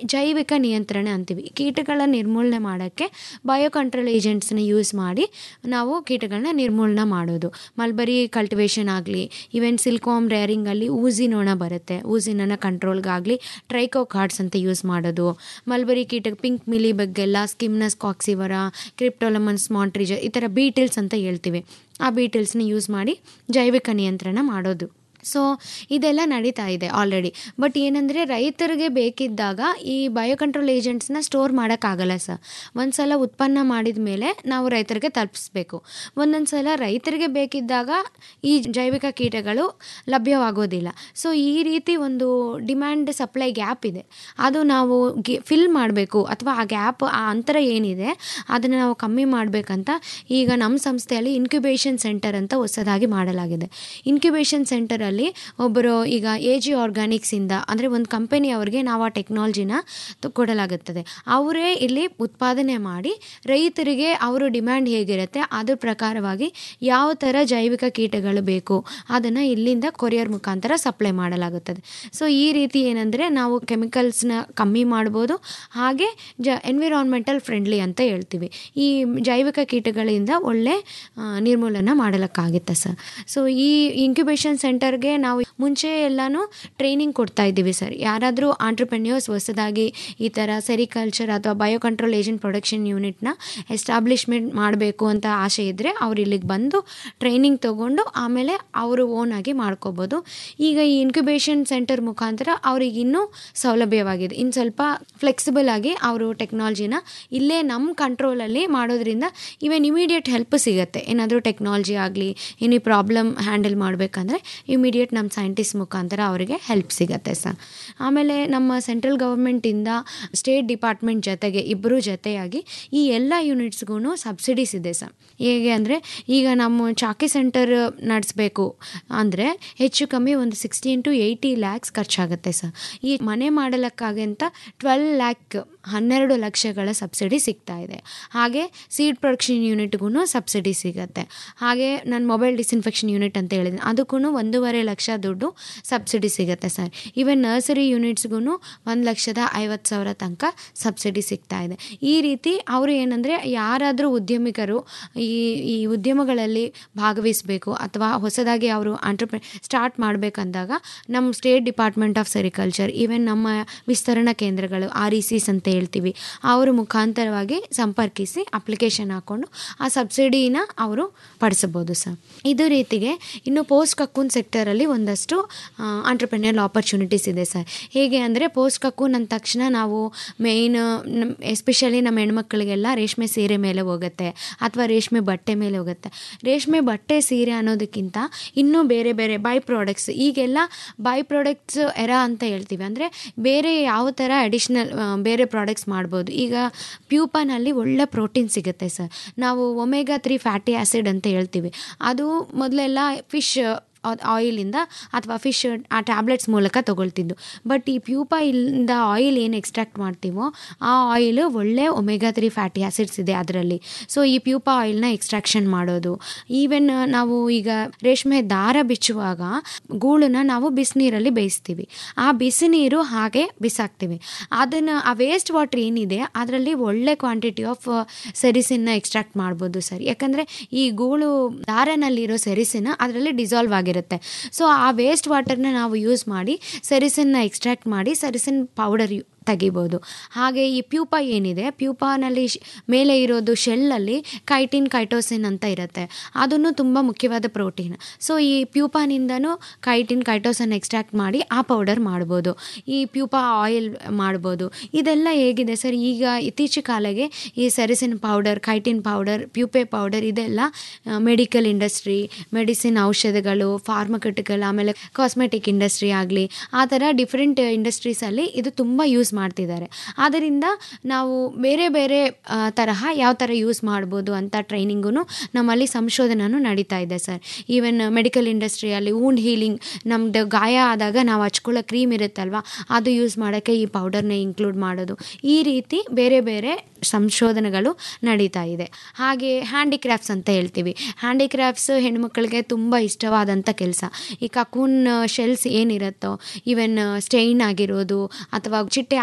ಜೈವಿಕ ನಿಯಂತ್ರಣ ಅಂತೀವಿ ಕೀಟಗಳ ನಿರ್ಮೂಲನೆ ಮಾಡೋಕ್ಕೆ ಬಯೋ ಕಂಟ್ರೋಲ್ ಏಜೆಂಟ್ಸ್ನ ಯೂಸ್ ಮಾಡಿ ನಾವು ಕೀಟಗಳನ್ನ ನಿರ್ಮೂಲನೆ ಮಾಡೋದು ಮಲ್ಬರಿ ಕಲ್ಟಿವೇಷನ್ ಆಗಲಿ ಈವನ್ ಸಿಲ್ಕಾಮ್ ರೇರಿಂಗಲ್ಲಿ ಊಸಿ ನೊಣ ಬರುತ್ತೆ ಊಸಿನ ಕಂಟ್ರೋಲ್ಗಾಗಲಿ ಟ್ರೈಕೋ ಕಾರ್ಡ್ಸ್ ಅಂತ ಯೂಸ್ ಮಾಡೋದು ಮಲ್ಬರಿ ಕೀಟ ಪಿಂಕ್ ಮಿಲಿ ಬಗ್ಗೆಲ್ಲ ಸ್ಕಿಮ್ನಸ್ ಕಾಕ್ಸಿವರ ಕ್ರಿಪ್ಟೋಲಮನ್ಸ್ ಮಾಂಟ್ರಿಜ ಈ ಥರ ಬೀಟಲ್ಸ್ ಅಂತ ಹೇಳ್ತೀವಿ ಆ ಬೀಟಲ್ಸ್ನ ಯೂಸ್ ಮಾಡಿ ಜೈವಿಕ ನಿಯಂತ್ರಣ ಮಾಡೋದು ಸೊ ಇದೆಲ್ಲ ನಡೀತಾ ಇದೆ ಆಲ್ರೆಡಿ ಬಟ್ ಏನಂದರೆ ರೈತರಿಗೆ ಬೇಕಿದ್ದಾಗ ಈ ಬಯೋ ಕಂಟ್ರೋಲ್ ಏಜೆಂಟ್ಸ್ನ ಸ್ಟೋರ್ ಮಾಡೋಕ್ಕಾಗಲ್ಲ ಸರ್ ಒಂದು ಸಲ ಉತ್ಪನ್ನ ಮಾಡಿದ ಮೇಲೆ ನಾವು ರೈತರಿಗೆ ತಲುಪಿಸ್ಬೇಕು ಒಂದೊಂದು ಸಲ ರೈತರಿಗೆ ಬೇಕಿದ್ದಾಗ ಈ ಜೈವಿಕ ಕೀಟಗಳು ಲಭ್ಯವಾಗೋದಿಲ್ಲ ಸೊ ಈ ರೀತಿ ಒಂದು ಡಿಮ್ಯಾಂಡ್ ಸಪ್ಲೈ ಗ್ಯಾಪ್ ಇದೆ ಅದು ನಾವು ಗಿ ಫಿಲ್ ಮಾಡಬೇಕು ಅಥವಾ ಆ ಗ್ಯಾಪ್ ಆ ಅಂತರ ಏನಿದೆ ಅದನ್ನು ನಾವು ಕಮ್ಮಿ ಮಾಡಬೇಕಂತ ಈಗ ನಮ್ಮ ಸಂಸ್ಥೆಯಲ್ಲಿ ಇನ್ಕ್ಯುಬೇಷನ್ ಸೆಂಟರ್ ಅಂತ ಹೊಸದಾಗಿ ಮಾಡಲಾಗಿದೆ ಇನ್ಕ್ಯುಬೇಷನ್ ಸೆಂಟರಲ್ಲಿ ಒಬ್ಬರು ಈಗ ಎ ಜಿ ಆರ್ಗ್ಯಾನಿಕ್ಸಿಂದ ಅಂದರೆ ಒಂದು ಕಂಪನಿ ಅವ್ರಿಗೆ ನಾವು ಆ ಟೆಕ್ನಾಲಜಿನ ಕೊಡಲಾಗುತ್ತದೆ ಅವರೇ ಇಲ್ಲಿ ಉತ್ಪಾದನೆ ಮಾಡಿ ರೈತರಿಗೆ ಅವರು ಡಿಮ್ಯಾಂಡ್ ಹೇಗಿರುತ್ತೆ ಅದ್ರ ಪ್ರಕಾರವಾಗಿ ಯಾವ ಥರ ಜೈವಿಕ ಕೀಟಗಳು ಬೇಕು ಅದನ್ನು ಇಲ್ಲಿಂದ ಕೊರಿಯರ್ ಮುಖಾಂತರ ಸಪ್ಲೈ ಮಾಡಲಾಗುತ್ತದೆ ಸೊ ಈ ರೀತಿ ಏನಂದರೆ ನಾವು ಕೆಮಿಕಲ್ಸ್ನ ಕಮ್ಮಿ ಮಾಡ್ಬೋದು ಹಾಗೆ ಜ ಎನ್ವಿರಾನ್ಮೆಂಟಲ್ ಫ್ರೆಂಡ್ಲಿ ಅಂತ ಹೇಳ್ತೀವಿ ಈ ಜೈವಿಕ ಕೀಟಗಳಿಂದ ಒಳ್ಳೆ ಆ, ನಿರ್ಮೂಲನ ಮಾಡಲಿಕ್ಕಾಗುತ್ತೆ ಸರ್ ಸೊ ಈ ಇನ್ಕ್ಯುಬೇಷನ್ ಸೆಂಟರ್ಗೆ ನಾವು ಮುಂಚೆ ಎಲ್ಲನೂ ಟ್ರೈನಿಂಗ್ ಕೊಡ್ತಾ ಇದ್ದೀವಿ ಸರ್ ಯಾರಾದರೂ ಆಂಟ್ರಪ್ರೆನ್ಯೂರ್ಸ್ ಹೊಸದಾಗಿ ಈ ಥರ ಸೆರಿಕಲ್ಚರ್ ಅಥವಾ ಬಯೋ ಕಂಟ್ರೋಲ್ ಏಜೆಂಟ್ ಪ್ರೊಡಕ್ಷನ್ ಯೂನಿಟ್ನ ಎಸ್ಟಾಬ್ಲಿಷ್ಮೆಂಟ್ ಮಾಡಬೇಕು ಅಂತ ಆಸೆ ಇದ್ದರೆ ಅವ್ರು ಇಲ್ಲಿಗೆ ಬಂದು ಟ್ರೈನಿಂಗ್ ತೊಗೊಂಡು ಆಮೇಲೆ ಅವರು ಓನ್ ಆಗಿ ಮಾಡ್ಕೋಬೋದು ಈಗ ಈ ಇನ್ಕ್ಯುಬೇಷನ್ ಸೆಂಟರ್ ಮುಖಾಂತರ ಅವ್ರಿಗೆ ಇನ್ನೂ ಸೌಲಭ್ಯವಾಗಿದೆ ಇನ್ನು ಸ್ವಲ್ಪ ಫ್ಲೆಕ್ಸಿಬಲ್ ಆಗಿ ಅವರು ಟೆಕ್ನಾಲಜಿನ ಇಲ್ಲೇ ನಮ್ಮ ಕಂಟ್ರೋಲಲ್ಲಿ ಮಾಡೋದ್ರಿಂದ ಇವನ್ ಇಮಿಡಿಯೇಟ್ ಹೆಲ್ಪ್ ಸಿಗುತ್ತೆ ಏನಾದರೂ ಟೆಕ್ನಾಲಜಿ ಆಗಲಿ ಏನೇ ಪ್ರಾಬ್ಲಮ್ ಹ್ಯಾಂಡಲ್ ಮಾಡಬೇಕಂದ್ರೆ ಇಮಿಡಿಯೇಟ್ ನಮ್ಮ ಸೈಂಟಿಸ್ಟ್ ಮುಖಾಂತರ ಅವರಿಗೆ ಹೆಲ್ಪ್ ಸಿಗತ್ತೆ ಸರ್ ಆಮೇಲೆ ನಮ್ಮ ಸೆಂಟ್ರಲ್ ಗೌರ್ಮೆಂಟಿಂದ ಸ್ಟೇಟ್ ಡಿಪಾರ್ಟ್ಮೆಂಟ್ ಜೊತೆಗೆ ಇಬ್ಬರು ಜೊತೆಯಾಗಿ ಈ ಎಲ್ಲ ಯೂನಿಟ್ಸ್ಗೂ ಸಬ್ಸಿಡೀಸ್ ಇದೆ ಸರ್ ಹೇಗೆ ಅಂದರೆ ಈಗ ನಮ್ಮ ಚಾಕಿ ಸೆಂಟರ್ ನಡೆಸಬೇಕು ಅಂದರೆ ಹೆಚ್ಚು ಕಮ್ಮಿ ಒಂದು ಸಿಕ್ಸ್ಟೀನ್ ಟು ಏಯ್ಟಿ ಲ್ಯಾಕ್ಸ್ ಖರ್ಚಾಗುತ್ತೆ ಸರ್ ಈ ಮನೆ ಮಾಡಲಕ್ಕಾಗಿ ಅಂತ ಟ್ವೆಲ್ ಲ್ಯಾಕ್ ಹನ್ನೆರಡು ಲಕ್ಷಗಳ ಸಬ್ಸಿಡಿ ಸಿಗ್ತಾ ಇದೆ ಹಾಗೆ ಸೀಡ್ ಪ್ರೊಡಕ್ಷನ್ ಯೂನಿಟ್ಗೂ ಸಬ್ಸಿಡಿ ಸಿಗುತ್ತೆ ಹಾಗೆ ನನ್ನ ಮೊಬೈಲ್ ಡಿಸ್ಇನ್ಫೆಕ್ಷನ್ ಯೂನಿಟ್ ಅಂತ ಹೇಳಿದ್ದೀನಿ ಅದಕ್ಕೂ ಒಂದೂವರೆ ಲಕ್ಷ ದುಡ್ಡು ಸಬ್ಸಿಡಿ ಸಿಗುತ್ತೆ ಸರ್ ಈವನ್ ನರ್ಸರಿ ಯೂನಿಟ್ಸ್ಗೂ ಒಂದು ಲಕ್ಷದ ಐವತ್ತು ಸಾವಿರ ತನಕ ಸಬ್ಸಿಡಿ ಸಿಗ್ತಾ ಇದೆ ಈ ರೀತಿ ಅವರು ಏನಂದರೆ ಯಾರಾದರೂ ಉದ್ಯಮಿಕರು ಈ ಈ ಉದ್ಯಮಗಳಲ್ಲಿ ಭಾಗವಹಿಸಬೇಕು ಅಥವಾ ಹೊಸದಾಗಿ ಅವರು ಆಂಟ್ರಪ್ರೆ ಸ್ಟಾರ್ಟ್ ಮಾಡಬೇಕಂದಾಗ ನಮ್ಮ state department of sericulture even ನಮ್ಮ ವಿಸ್ತರಣಾ ಕೇಂದ್ರಗಳು ಆರ್ ಇ ಸಿಸ್ ಅಂತ ಹೇಳ್ತೀವಿ ಅವರ ಮುಖಾಂತರವಾಗಿ ಸಂಪರ್ಕಿಸಿ ಅಪ್ಲಿಕೇಶನ್ ಹಾಕ್ಕೊಂಡು ಆ ಸಬ್ಸಿಡಿನ ಅವರು ಪಡಿಸಬಹುದು ಸರ್ ಇದು ರೀತಿಗೆ ಇನ್ನು ಪೋಸ್ಟ್ ಕಕ್ಕೂನ್ ಸೆಕ್ಟರಲ್ಲಿ ಒಂದಷ್ಟು ಆಂಟ್ರಪ್ರೆನ್ಯಲ್ ಆಪರ್ಚುನಿಟೀಸ್ ಇದೆ ಸರ್ ಹೇಗೆ ಅಂದರೆ ಪೋಸ್ಟ್ ಕಕ್ಕೂನ್ ಅಂದ ತಕ್ಷಣ ನಾವು ಮೇಯ್ನ್ ನಮ್ಮ ಎಸ್ಪೆಷಲಿ ನಮ್ಮ ಹೆಣ್ಮಕ್ಳಿಗೆಲ್ಲ ರೇಷ್ಮೆ ಸೀರೆ ಮೇಲೆ ಹೋಗುತ್ತೆ ಅಥವಾ ರೇಷ್ಮೆ ಬಟ್ಟೆ ಮೇಲೆ ಹೋಗುತ್ತೆ ರೇಷ್ಮೆ ಬಟ್ಟೆ ಸೀರೆ ಅನ್ನೋದಕ್ಕಿಂತ ಇನ್ನೂ ಬೇರೆ ಬೇರೆ ಬೈ ಪ್ರಾಡಕ್ಟ್ಸ್ ಈಗೆಲ್ಲ ಬೈ ಪ್ರಾಡಕ್ಟ್ಸ್ ಎರ ಅಂತ ಹೇಳ್ತೀವಿ ಅಂದರೆ ಬೇರೆ ಯಾವ ಥರ ಅಡಿಷ್ನಲ್ ಬೇರೆ ಪ್ರಾಡಕ್ಟ್ಸ್ ಮಾಡ್ಬೋದು ಈಗ ಪ್ಯೂಪನಲ್ಲಿ ಒಳ್ಳೆ ಪ್ರೋಟೀನ್ ಸಿಗುತ್ತೆ ಸರ್ ನಾವು ಒಮೆಗಾ ತ್ರೀ ಫ್ಯಾಟಿ ಆ್ಯಸಿಡ್ ಅಂತ ಹೇಳ್ತೀವಿ ಅದು ಮೊದಲೆಲ್ಲ ಫಿಶ್ ಆಯಿಲಿಂದ ಅಥವಾ ಫಿಶ್ ಆ ಟ್ಯಾಬ್ಲೆಟ್ಸ್ ಮೂಲಕ ತೊಗೊಳ್ತಿದ್ದು ಬಟ್ ಈ ಪ್ಯೂಪಾ ಇಲ್ಲಿಂದ ಆಯಿಲ್ ಏನು ಎಕ್ಸ್ಟ್ರಾಕ್ಟ್ ಮಾಡ್ತೀವೋ ಆ ಆಯಿಲ್ ಒಳ್ಳೆ ಒಮೆಗಾ ತ್ರೀ ಫ್ಯಾಟಿ ಆ್ಯಸಿಡ್ಸ್ ಇದೆ ಅದರಲ್ಲಿ ಸೊ ಈ ಪ್ಯೂಪಾ ಆಯಿಲ್ನ ಎಕ್ಸ್ಟ್ರಾಕ್ಷನ್ ಮಾಡೋದು ಈವನ್ ನಾವು ಈಗ ರೇಷ್ಮೆ ದಾರ ಬಿಚ್ಚುವಾಗ ಗೂಳನ್ನ ನಾವು ಬಿಸಿನೀರಲ್ಲಿ ಬೇಯಿಸ್ತೀವಿ ಆ ಬಿಸಿ ನೀರು ಹಾಗೆ ಬಿಸಾಕ್ತೀವಿ ಅದನ್ನು ಆ ವೇಸ್ಟ್ ವಾಟರ್ ಏನಿದೆ ಅದರಲ್ಲಿ ಒಳ್ಳೆ ಕ್ವಾಂಟಿಟಿ ಆಫ್ ಸೆರಿಸಿನ್ನ ಎಕ್ಸ್ಟ್ರಾಕ್ಟ್ ಮಾಡ್ಬೋದು ಸರ್ ಯಾಕಂದರೆ ಈ ಗೂಳು ದಾರನಲ್ಲಿರೋ ಸೆರಿಸಿನ ಅದರಲ್ಲಿ ಡಿಸಾಲ್ವ್ ಆಗಿರುತ್ತೆ ಸೊ ಆ ವೇಸ್ಟ್ ವಾಟರ್ನ ನಾವು ಯೂಸ್ ಮಾಡಿ ಸೆರಿಸನ್ನ ಎಕ್ಸ್ಟ್ರಾಕ್ಟ್ ಮಾಡಿ ಸೆರಿಸಿನ್ ಪೌಡರ್ ತೆಗಿಬೋದು ಹಾಗೆ ಈ ಪ್ಯೂಪಾ ಏನಿದೆ ಪ್ಯೂಪಾನಲ್ಲಿ ಶ್- ಮೇಲೆ ಇರೋದು ಶೆಲ್ಲಲ್ಲಿ ಕೈಟಿನ್ ಕೈಟೋಸಿನ್ ಅಂತ ಇರುತ್ತೆ ಅದನ್ನು ತುಂಬ ಮುಖ್ಯವಾದ ಪ್ರೋಟೀನ್ ಸೊ ಈ ಪ್ಯೂಪಾನಿಂದನೂ ಕೈಟಿನ್ ಕೈಟೋಸನ್ ಎಕ್ಸ್ಟ್ರಾಕ್ಟ್ ಮಾಡಿ ಆ ಪೌಡರ್ ಮಾಡ್ಬೋದು ಈ ಪ್ಯೂಪಾ ಆಯಿಲ್ ಮಾಡ್ಬೋದು ಇದೆಲ್ಲ ಹೇಗಿದೆ ಸರ್ ಈಗ ಇತ್ತೀಚಿನ ಕಾಲಗೆ ಈ sericin powder chitin powder pupae powder ಇದೆಲ್ಲ ಮೆಡಿಕಲ್ ಇಂಡಸ್ಟ್ರಿ ಮೆಡಿಸಿನ್ ಔಷಧಗಳು ಫಾರ್ಮಕ್ಯೂಟಿಕಲ್ ಆಮೇಲೆ ಕಾಸ್ಮೆಟಿಕ್ ಇಂಡಸ್ಟ್ರಿ ಆಗಲಿ ಆ ಥರ ಡಿಫ್ರೆಂಟ್ ಇಂಡಸ್ಟ್ರೀಸಲ್ಲಿ ಇದು ತುಂಬ ಯೂಸ್ ಮಾಡ್ತಿದ್ದಾರೆ ಆದ್ದರಿಂದ ನಾವು ಬೇರೆ ಬೇರೆ ಆ, ತರಹ ಯಾವ ಥರ ಯೂಸ್ ಮಾಡ್ಬೋದು ಅಂತ ಟ್ರೈನಿಂಗೂ ನಮ್ಮಲ್ಲಿ ಸಂಶೋಧನೆನೂ ನಡೀತಾ ಇದೆ ಸರ್ ಈವನ್ ಮೆಡಿಕಲ್ ಇಂಡಸ್ಟ್ರಿಯಲ್ಲಿ ವೂಂಡ್ ಹೀಲಿಂಗ್ ನಮ್ಮದು ಗಾಯ ಆದಾಗ ನಾವು ಹಚ್ಕೊಳ್ಳೋ ಕ್ರೀಮ್ ಇರುತ್ತಲ್ವ ಅದು ಯೂಸ್ ಮಾಡೋಕ್ಕೆ ಈ ಪೌಡರ್ನ ಇನ್ಕ್ಲೂಡ್ ಮಾಡೋದು ಈ ರೀತಿ ಬೇರೆ ಬೇರೆ ಸಂಶೋಧನೆಗಳು ನಡೀತಾ ಇದೆ ಹಾಗೆ ಹ್ಯಾಂಡಿಕ್ರಾಫ್ಟ್ಸ್ ಅಂತ ಹೇಳ್ತೀವಿ ಹ್ಯಾಂಡಿಕ್ರಾಫ್ಟ್ಸ್ ಹೆಣ್ಮಕ್ಳಿಗೆ ತುಂಬ ಇಷ್ಟವಾದಂಥ ಕೆಲಸ ಈ ಕಕೂನ್ ಶೆಲ್ಸ್ ಏನಿರುತ್ತೋ ಈವನ್ ಸ್ಟೈನ್ ಆಗಿರೋದು ಅಥವಾ ಚಿಟ್ಟೆ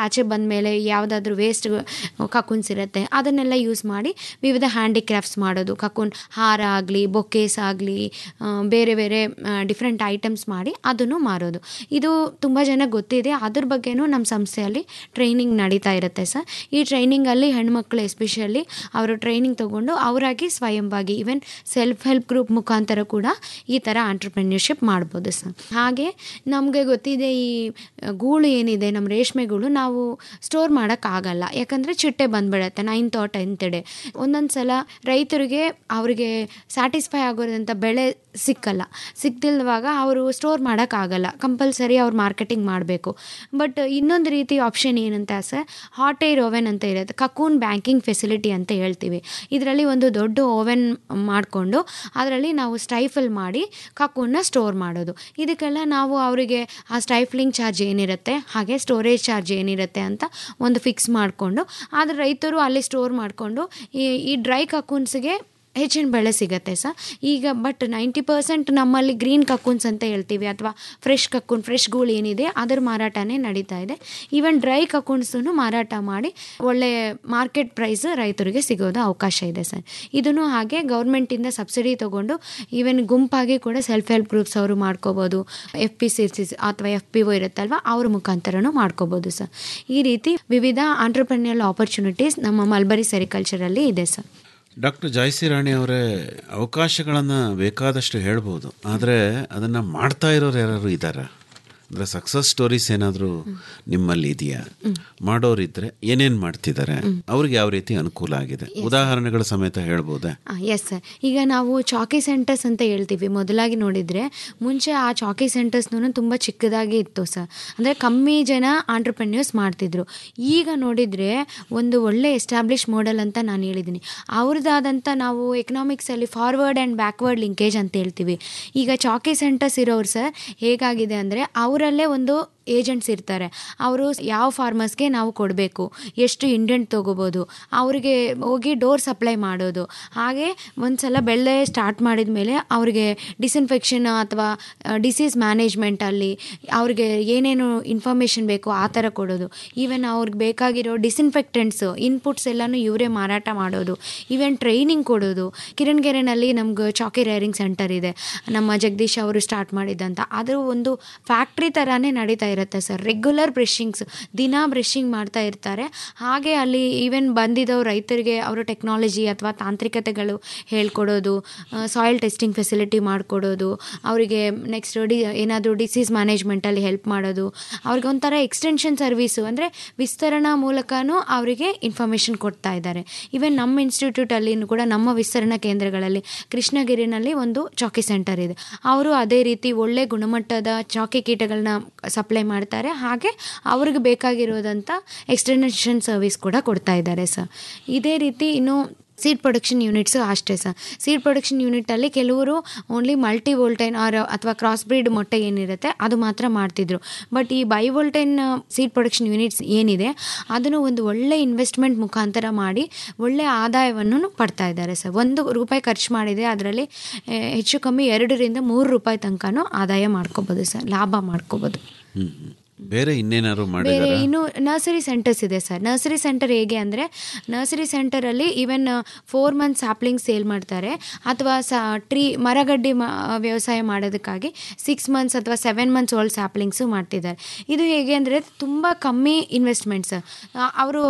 ಆಚೆ ಬಂದ ಮೇಲೆ ಯಾವುದಾದ್ರೂ ವೇಸ್ಟ್ ಕಕೂನ್ಸ್ ಇರುತ್ತೆ ಅದನ್ನೆಲ್ಲ ಯೂಸ್ ಮಾಡಿ ವಿವಿಧ ಹ್ಯಾಂಡಿಕ್ರಾಫ್ಟ್ಸ್ ಮಾಡೋದು ಕಕೂನ್ ಹಾರ ಆಗಲಿ ಬೊಕೇಸ್ ಆಗಲಿ ಬೇರೆ ಬೇರೆ ಡಿಫ್ರೆಂಟ್ ಐಟಮ್ಸ್ ಮಾಡಿ ಅದನ್ನು ಮಾರೋದು ಇದು ತುಂಬ ಜನ ಗೊತ್ತಿದೆ ಅದ್ರ ಬಗ್ಗೆನೂ ನಮ್ಮ ಸಂಸ್ಥೆಯಲ್ಲಿ ಟ್ರೈನಿಂಗ್ ನಡೀತಾ ಇರುತ್ತೆ ಸರ್ ಈ ಟ್ರೈನಿಂಗಲ್ಲಿ ಹೆಣ್ಮಕ್ಳು ಎಸ್ಪೆಷಲಿ ಅವರು ಟ್ರೈನಿಂಗ್ ತೊಗೊಂಡು ಅವರಾಗಿ ಸ್ವಯಂವಾಗಿ ಈವನ್ ಸೆಲ್ಫ್ ಹೆಲ್ಪ್ ಗ್ರೂಪ್ ಮುಖಾಂತರ ಕೂಡ ಈ ಥರ ಆಂಟ್ರಪ್ರೆನ್ಯೂರ್ಶಿಪ್ ಮಾಡ್ಬೋದು ಸರ್ ಹಾಗೆ ನಮಗೆ ಗೊತ್ತಿದೆ ಈ ಗೂಳು ಏನಿದೆ ನಮ್ಮ ರೇಷ್ಮೆ ಗೂಳು ನಾವು ಸ್ಟೋರ್ ಮಾಡೋಕ್ಕಾಗಲ್ಲ ಯಾಕಂದರೆ ಚಿಟ್ಟೆ ಬಂದ್ಬಿಡುತ್ತೆ ನೈನ್ತ್ ಆರ್ ಟೆಂತ್ ಡೇ ಒಂದೊಂದು ಸಲ ರೈತರಿಗೆ ಅವರಿಗೆ ಸ್ಯಾಟಿಸ್ಫೈ ಆಗೋದಂಥ ಬೆಳೆ ಸಿಕ್ಕಲ್ಲ ಸಿಕ್ತಿಲ್ವಾಗ ಅವರು ಸ್ಟೋರ್ ಮಾಡೋಕ್ಕಾಗಲ್ಲ ಕಂಪಲ್ಸರಿ ಅವ್ರು ಮಾರ್ಕೆಟಿಂಗ್ ಮಾಡಬೇಕು ಬಟ್ ಇನ್ನೊಂದು ರೀತಿ ಆಪ್ಷನ್ ಏನಂತ ಸರ್ ಹಾಟ್ ಏರ್ ಓವೆನ್ ಅಂತ ಇರುತ್ತೆ ಕಕೂನ್ ಬ್ಯಾಂಕಿಂಗ್ ಫೆಸಿಲಿಟಿ ಅಂತ ಹೇಳ್ತೀವಿ ಇದರಲ್ಲಿ ಒಂದು ದೊಡ್ಡ ಓವೆನ್ ಮಾಡಿಕೊಂಡು ಅದರಲ್ಲಿ ನಾವು ಸ್ಟೈಫಲ್ ಮಾಡಿ ಕಕೂನ್ನ ಸ್ಟೋರ್ ಮಾಡೋದು ಇದಕ್ಕೆಲ್ಲ ನಾವು ಅವರಿಗೆ ಆ ಸ್ಟೈಫ್ಲಿಂಗ್ ಚಾರ್ಜ್ ಏನಿರುತ್ತೆ ಹಾಗೆ ಸ್ಟೋರೇಜ್ ಚಾರ್ಜ್ ಏನಿರುತ್ತೆ ಅಂತ ಒಂದು ಫಿಕ್ಸ್ ಮಾಡಿಕೊಂಡು ಆದರೆ ರೈತರು ಅಲ್ಲಿ ಸ್ಟೋರ್ ಮಾಡಿಕೊಂಡು ಈ ಈ ಡ್ರೈ ಕಕೂನ್ಸ್ಗೆ ಹೆಚ್ಚಿನ ಬೆಳೆ ಸಿಗುತ್ತೆ ಸರ್ ಈಗ ಬಟ್ ನೈಂಟಿ ಪರ್ಸೆಂಟ್ ನಮ್ಮಲ್ಲಿ ಗ್ರೀನ್ ಕಕ್ಕೂನ್ಸ್ ಅಂತ ಹೇಳ್ತೀವಿ ಅಥವಾ ಫ್ರೆಶ್ ಕಕ್ಕೂನ್ ಫ್ರೆಶ್ ಗೂಳು ಏನಿದೆ ಅದರ ಮಾರಾಟನೇ ನಡೀತಾ ಇದೆ ಈವನ್ ಡ್ರೈ ಕಕ್ಕೂನ್ಸನ್ನು ಮಾರಾಟ ಮಾಡಿ ಒಳ್ಳೆ ಮಾರ್ಕೆಟ್ ಪ್ರೈಸ್ ರೈತರಿಗೆ ಸಿಗೋದು ಅವಕಾಶ ಇದೆ ಸರ್ ಇದನ್ನು ಹಾಗೆ ಗೌರ್ಮೆಂಟಿಂದ ಸಬ್ಸಿಡಿ ತೊಗೊಂಡು ಈವನ್ ಗುಂಪಾಗಿ ಕೂಡ ಸೆಲ್ಫ್ ಹೆಲ್ಪ್ ಗ್ರೂಪ್ಸ್ ಅವರು ಮಾಡ್ಕೋಬೋದು ಎಫ್ ಪಿ ಸಿ ಸಿ ಅಥವಾ ಎಫ್ ಪಿ ಒ ಇರುತ್ತಲ್ವ ಅವ್ರ ಮುಖಾಂತರನೂ ಮಾಡ್ಕೋಬೋದು ಸರ್ ಈ ರೀತಿ ವಿವಿಧ ಆಂಟ್ರಪ್ರನ್ಯಲ್ ಆಪರ್ಚುನಿಟೀಸ್ ನಮ್ಮ ಮಲ್ಬರಿ ಸೆರಿಕಲ್ಚರಲ್ಲಿ ಇದೆ ಸರ್ ಡಾಕ್ಟರ್ ಜಾಯ್ಸಿ ರಾಣಿ ಅವರೇ ಅವಕಾಶಗಳನ್ನು ಬೇಕಾದಷ್ಟು ಹೇಳ್ಬೋದು ಆದರೆ ಅದನ್ನು ಮಾಡ್ತಾ ಇರೋರು ಯಾರು ಇದ್ದಾರಾ ಅಂದರೆ ಸಕ್ಸಸ್ ಸ್ಟೋರೀಸ್ ಏನಾದರೂ ನಿಮ್ಮಲ್ಲಿ ಇದೆಯಾ ಮಾಡೋರಿದ್ರೆ ಏನೇನು ಮಾಡ್ತಿದ್ದಾರೆ ಅವ್ರಿಗೆ ಯಾವ ರೀತಿ ಅನುಕೂಲ ಆಗಿದೆ ಉದಾಹರಣೆಗಳ ಸಮೇತ ಹೇಳ್ಬೋದಾ ಎಸ್ ಸರ್ ಈಗ ನಾವು ಚಾಕಿ ಸೆಂಟರ್ಸ್ ಅಂತ ಹೇಳ್ತೀವಿ ಮೊದಲಾಗಿ ನೋಡಿದರೆ ಮುಂಚೆ ಆ ಚಾಕಿ ಸೆಂಟರ್ಸ್ನೂ ತುಂಬ ಚಿಕ್ಕದಾಗಿ ಇತ್ತು ಸರ್ ಅಂದರೆ ಕಮ್ಮಿ ಜನ ಆಂಟ್ರಪ್ರೆನ್ಯೂರ್ಸ್ ಮಾಡ್ತಿದ್ರು ಈಗ ನೋಡಿದರೆ ಒಂದು ಒಳ್ಳೆ ಎಸ್ಟಾಬ್ಲಿಷ್ ಮಾಡೆಲ್ ಅಂತ ನಾನು ಹೇಳಿದ್ದೀನಿ ಅವ್ರದ್ದಾದಂಥ ನಾವು ಎಕನಾಮಿಕ್ಸಲ್ಲಿ ಫಾರ್ವರ್ಡ್ ಆ್ಯಂಡ್ ಬ್ಯಾಕ್ವರ್ಡ್ ಲಿಂಕೇಜ್ ಅಂತ ಹೇಳ್ತೀವಿ ಈಗ ಚಾಕಿ ಸೆಂಟರ್ಸ್ ಇರೋರು ಸರ್ ಹೇಗಾಗಿದೆ ಅಂದರೆ ಅವರಲ್ಲೇ ಒಂದು ಏಜೆಂಟ್ಸ್ ಇರ್ತಾರೆ ಅವರು ಯಾವ ಫಾರ್ಮರ್ಸ್ಗೆ ನಾವು ಕೊಡಬೇಕು ಎಷ್ಟು ಇಂಡೆಂಟ್ ತೊಗೋಬೋದು ಅವರಿಗೆ ಹೋಗಿ ಡೋರ್ ಸಪ್ಲೈ ಮಾಡೋದು ಹಾಗೆ ಒಂದು ಸಲ ಬೆಳೆ ಸ್ಟಾರ್ಟ್ ಮಾಡಿದ ಮೇಲೆ ಅವ್ರಿಗೆ ಡಿಸ್ಇನ್ಫೆಕ್ಷನ್ ಅಥವಾ ಡಿಸೀಸ್ ಮ್ಯಾನೇಜ್ಮೆಂಟಲ್ಲಿ ಅವ್ರಿಗೆ ಏನೇನು ಇನ್ಫಾರ್ಮೇಷನ್ ಬೇಕು ಆ ಥರ ಕೊಡೋದು ಈವನ್ ಅವ್ರಿಗೆ ಬೇಕಾಗಿರೋ ಡಿಸ್ಇನ್ಫೆಕ್ಟೆಂಟ್ಸು ಇನ್ಪುಟ್ಸ್ ಎಲ್ಲನೂ ಇವರೇ ಮಾರಾಟ ಮಾಡೋದು ಈವನ್ ಟ್ರೈನಿಂಗ್ ಕೊಡೋದು ಕಿರಣ್ಗೆರೆನಲ್ಲಿ ನಮ್ಗೆ ಚಾಕಿ ರೇರಿಂಗ್ ಸೆಂಟರ್ ಇದೆ ನಮ್ಮ ಜಗದೀಶ್ ಅವರು ಸ್ಟಾರ್ಟ್ ಮಾಡಿದ್ದಂಥ ಅದು ಒಂದು ಫ್ಯಾಕ್ಟ್ರಿ ಥರನೇ ನಡೀತಾ ಇರುತ್ತೆ ಸರ್ ರೆಗ್ಯುಲರ್ ಬ್ರಷಿಂಗ್ಸ್ ದಿನ ಬ್ರಷಿಂಗ್ ಮಾಡ್ತಾ ಇರ್ತಾರೆ ಹಾಗೆ ಅಲ್ಲಿ ಈವನ್ ಬಂದಿದ್ದವು ರೈತರಿಗೆ ಅವರು ಟೆಕ್ನಾಲಜಿ ಅಥವಾ ತಾಂತ್ರಿಕತೆಗಳು ಹೇಳ್ಕೊಡೋದು ಸಾಯಿಲ್ ಟೆಸ್ಟಿಂಗ್ ಫೆಸಿಲಿಟಿ ಮಾಡಿಕೊಡೋದು ಅವರಿಗೆ ನೆಕ್ಸ್ಟ್ ಡಿ ಏನಾದರೂ ಡಿಸೀಸ್ ಮ್ಯಾನೇಜ್ಮೆಂಟಲ್ಲಿ ಹೆಲ್ಪ್ ಮಾಡೋದು ಅವ್ರಿಗೆ ಒಂಥರ ಎಕ್ಸ್ಟೆನ್ಷನ್ ಸರ್ವೀಸು ಅಂದರೆ ವಿಸ್ತರಣಾ ಮೂಲಕನೂ ಅವರಿಗೆ ಇನ್ಫಾರ್ಮೇಷನ್ ಕೊಡ್ತಾ ಇದ್ದಾರೆ ಈವನ್ ನಮ್ಮ ಇನ್ಸ್ಟಿಟ್ಯೂಟಲ್ಲಿ ಕೂಡ ನಮ್ಮ ವಿಸ್ತರಣಾ ಕೇಂದ್ರಗಳಲ್ಲಿ ಕೃಷ್ಣಗಿರಿನಲ್ಲಿ ಒಂದು ಚಾಕಿ ಸೆಂಟರ್ ಇದೆ ಅವರು ಅದೇ ರೀತಿ ಒಳ್ಳೆ ಗುಣಮಟ್ಟದ ಚಾಕಿ ಕೀಟಗಳನ್ನ ಸಪ್ಲೈ ಮಾಡ್ತಾರೆ ಹಾಗೆ ಅವ್ರಿಗೆ ಬೇಕಾಗಿರೋದಂಥ ಎಕ್ಸ್ಟೆನ್ಷನ್ ಸರ್ವಿಸ್ ಕೂಡ ಕೊಡ್ತಾ ಇದ್ದಾರೆ ಸರ್ ಇದೇ ರೀತಿ ಇನ್ನು ಸೀಡ್ ಪ್ರೊಡಕ್ಷನ್ ಯೂನಿಟ್ಸು ಅಷ್ಟೇ ಸರ್ ಸೀಡ್ ಪ್ರೊಡಕ್ಷನ್ ಯೂನಿಟಲ್ಲಿ ಕೆಲವರು ಓನ್ಲಿ ಮಲ್ಟಿ ವೋಲ್ಟೈನ್ ಆರ್ ಅಥವಾ ಕ್ರಾಸ್ ಬ್ರೀಡ್ ಮೊಟ್ಟೆ ಏನಿರುತ್ತೆ ಅದು ಮಾತ್ರ ಮಾಡ್ತಿದ್ರು ಬಟ್ ಈ bivoltine seed production units ಏನಿದೆ ಅದನ್ನು ಒಂದು ಒಳ್ಳೆ ಇನ್ವೆಸ್ಟ್ಮೆಂಟ್ ಮುಖಾಂತರ ಮಾಡಿ ಒಳ್ಳೆ ಆದಾಯವನ್ನು ಪಡ್ತಾ ಇದ್ದಾರೆ ಸರ್ ಒಂದು ರೂಪಾಯಿ ಖರ್ಚು ಮಾಡಿದೆ ಅದರಲ್ಲಿ ಹೆಚ್ಚು ಕಮ್ಮಿ ಎರಡರಿಂದ ಮೂರು ರೂಪಾಯಿ ತನಕನೂ ಆದಾಯ ಮಾಡ್ಕೋಬೋದು ಸರ್ ಲಾಭ ಮಾಡ್ಕೋಬೋದು ಹ್ಮ್ ಹ್ಮ್. ಬೇರೆ ಇನ್ನೇನಾದ್ರು ಬೇರೆ ಮಾಡಿದಾರ ಇನ್ನು ನರ್ಸರಿ ಸೆಂಟರ್ಸ್ ಇದೆ ಸರ್ ನರ್ಸರಿ ಸೆಂಟರ್ ಹೇಗೆ ಅಂದರೆ ನರ್ಸರಿ ಸೆಂಟರಲ್ಲಿ even four months sapling sale ಮಾಡ್ತಾರೆ ಅಥವಾ ಸ ಟ್ರೀ ಮರಗಡ್ಡಿ ಮ ವ್ಯವಸಾಯ ಮಾಡೋದಕ್ಕಾಗಿ ಸಿಕ್ಸ್ ಮಂತ್ಸ್ ಅಥವಾ ಸೆವೆನ್ ಮಂತ್ಸ್ ಓಲ್ಡ್ ಸ್ಯಾಪ್ಲಿಂಗ್ಸು ಮಾಡ್ತಿದ್ದಾರೆ ಇದು ಹೇಗೆ ಅಂದರೆ ತುಂಬ ಕಮ್ಮಿ ಇನ್ವೆಸ್ಟ್ಮೆಂಟ್ಸ್ ಅವರು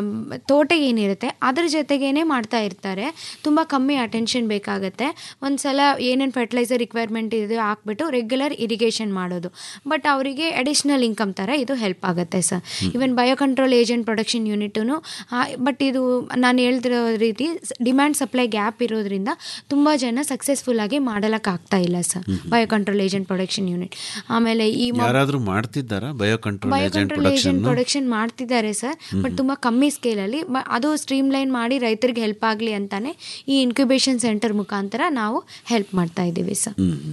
ತೋಟ ಏನಿರುತ್ತೆ ಅದ್ರ ಜೊತೆಗೇನೆ ಮಾಡ್ತಾ ಇರ್ತಾರೆ ತುಂಬ ಕಮ್ಮಿ ಅಟೆನ್ಷನ್ ಬೇಕಾಗುತ್ತೆ ಒಂದು ಸಲ ಏನೇನು ಫರ್ಟಿಲೈಸರ್ ರಿಕ್ವೈರ್ಮೆಂಟ್ ಇದೆಯೋ ಹಾಕ್ಬಿಟ್ಟು ರೆಗ್ಯುಲರ್ ಇರಿಗೇಷನ್ ಮಾಡೋದು ಬಟ್ ಅವರಿಗೆ ಅಡಿಷ್ನಲ್ ಇನ್ಕಮ್ ಥರ ಇದು ಹೆಲ್ಪ್ ಆಗುತ್ತೆ sir even bio control agent production unit but ಇದು ನಾನು ಹೇಳ್ತಿರೋ ರೀತಿ ಡಿಮ್ಯಾಂಡ್ ಸಪ್ಲೈ ಗ್ಯಾಪ್ ಇರೋದ್ರಿಂದ ತುಂಬ ಜನ ಸಕ್ಸಸ್ಫುಲ್ ಆಗಿ ಮಾಡಲಕ್ಕಾಗ್ತಾ ಇಲ್ಲ sir bio control agent production unit ಆಮೇಲೆ ಈ ಮೊಬ್- ಯಾರಾದ್ರೂ ಮಾಡ್ತಿದ್ದಾರಾ bio control bio agent control agent production production ಮಾಡ್ತಿದ್ದಾರೆ ಸರ್ ಬಟ್ ತುಂಬ ಕಮ್ಮಿ ಸ್ಕೇಲಲ್ಲಿ ಅದು ಸ್ಟ್ರೀಮ್ ಲೈನ್ ಮಾಡಿ ರೈತರಿಗೆ ಹೆಲ್ಪ್ ಆಗಲಿ ಅಂತಾನೆ ಈ ಇನ್ಕ್ಯುಬೇಷನ್ ಸೆಂಟರ್ ಮುಖಾಂತರ ನಾವು ಹೆಲ್ಪ್ ಮಾಡ್ತಾ ಇದ್ದೀವಿ ಸರ್ ಹ್ಮ್ ಹ್ಮ್.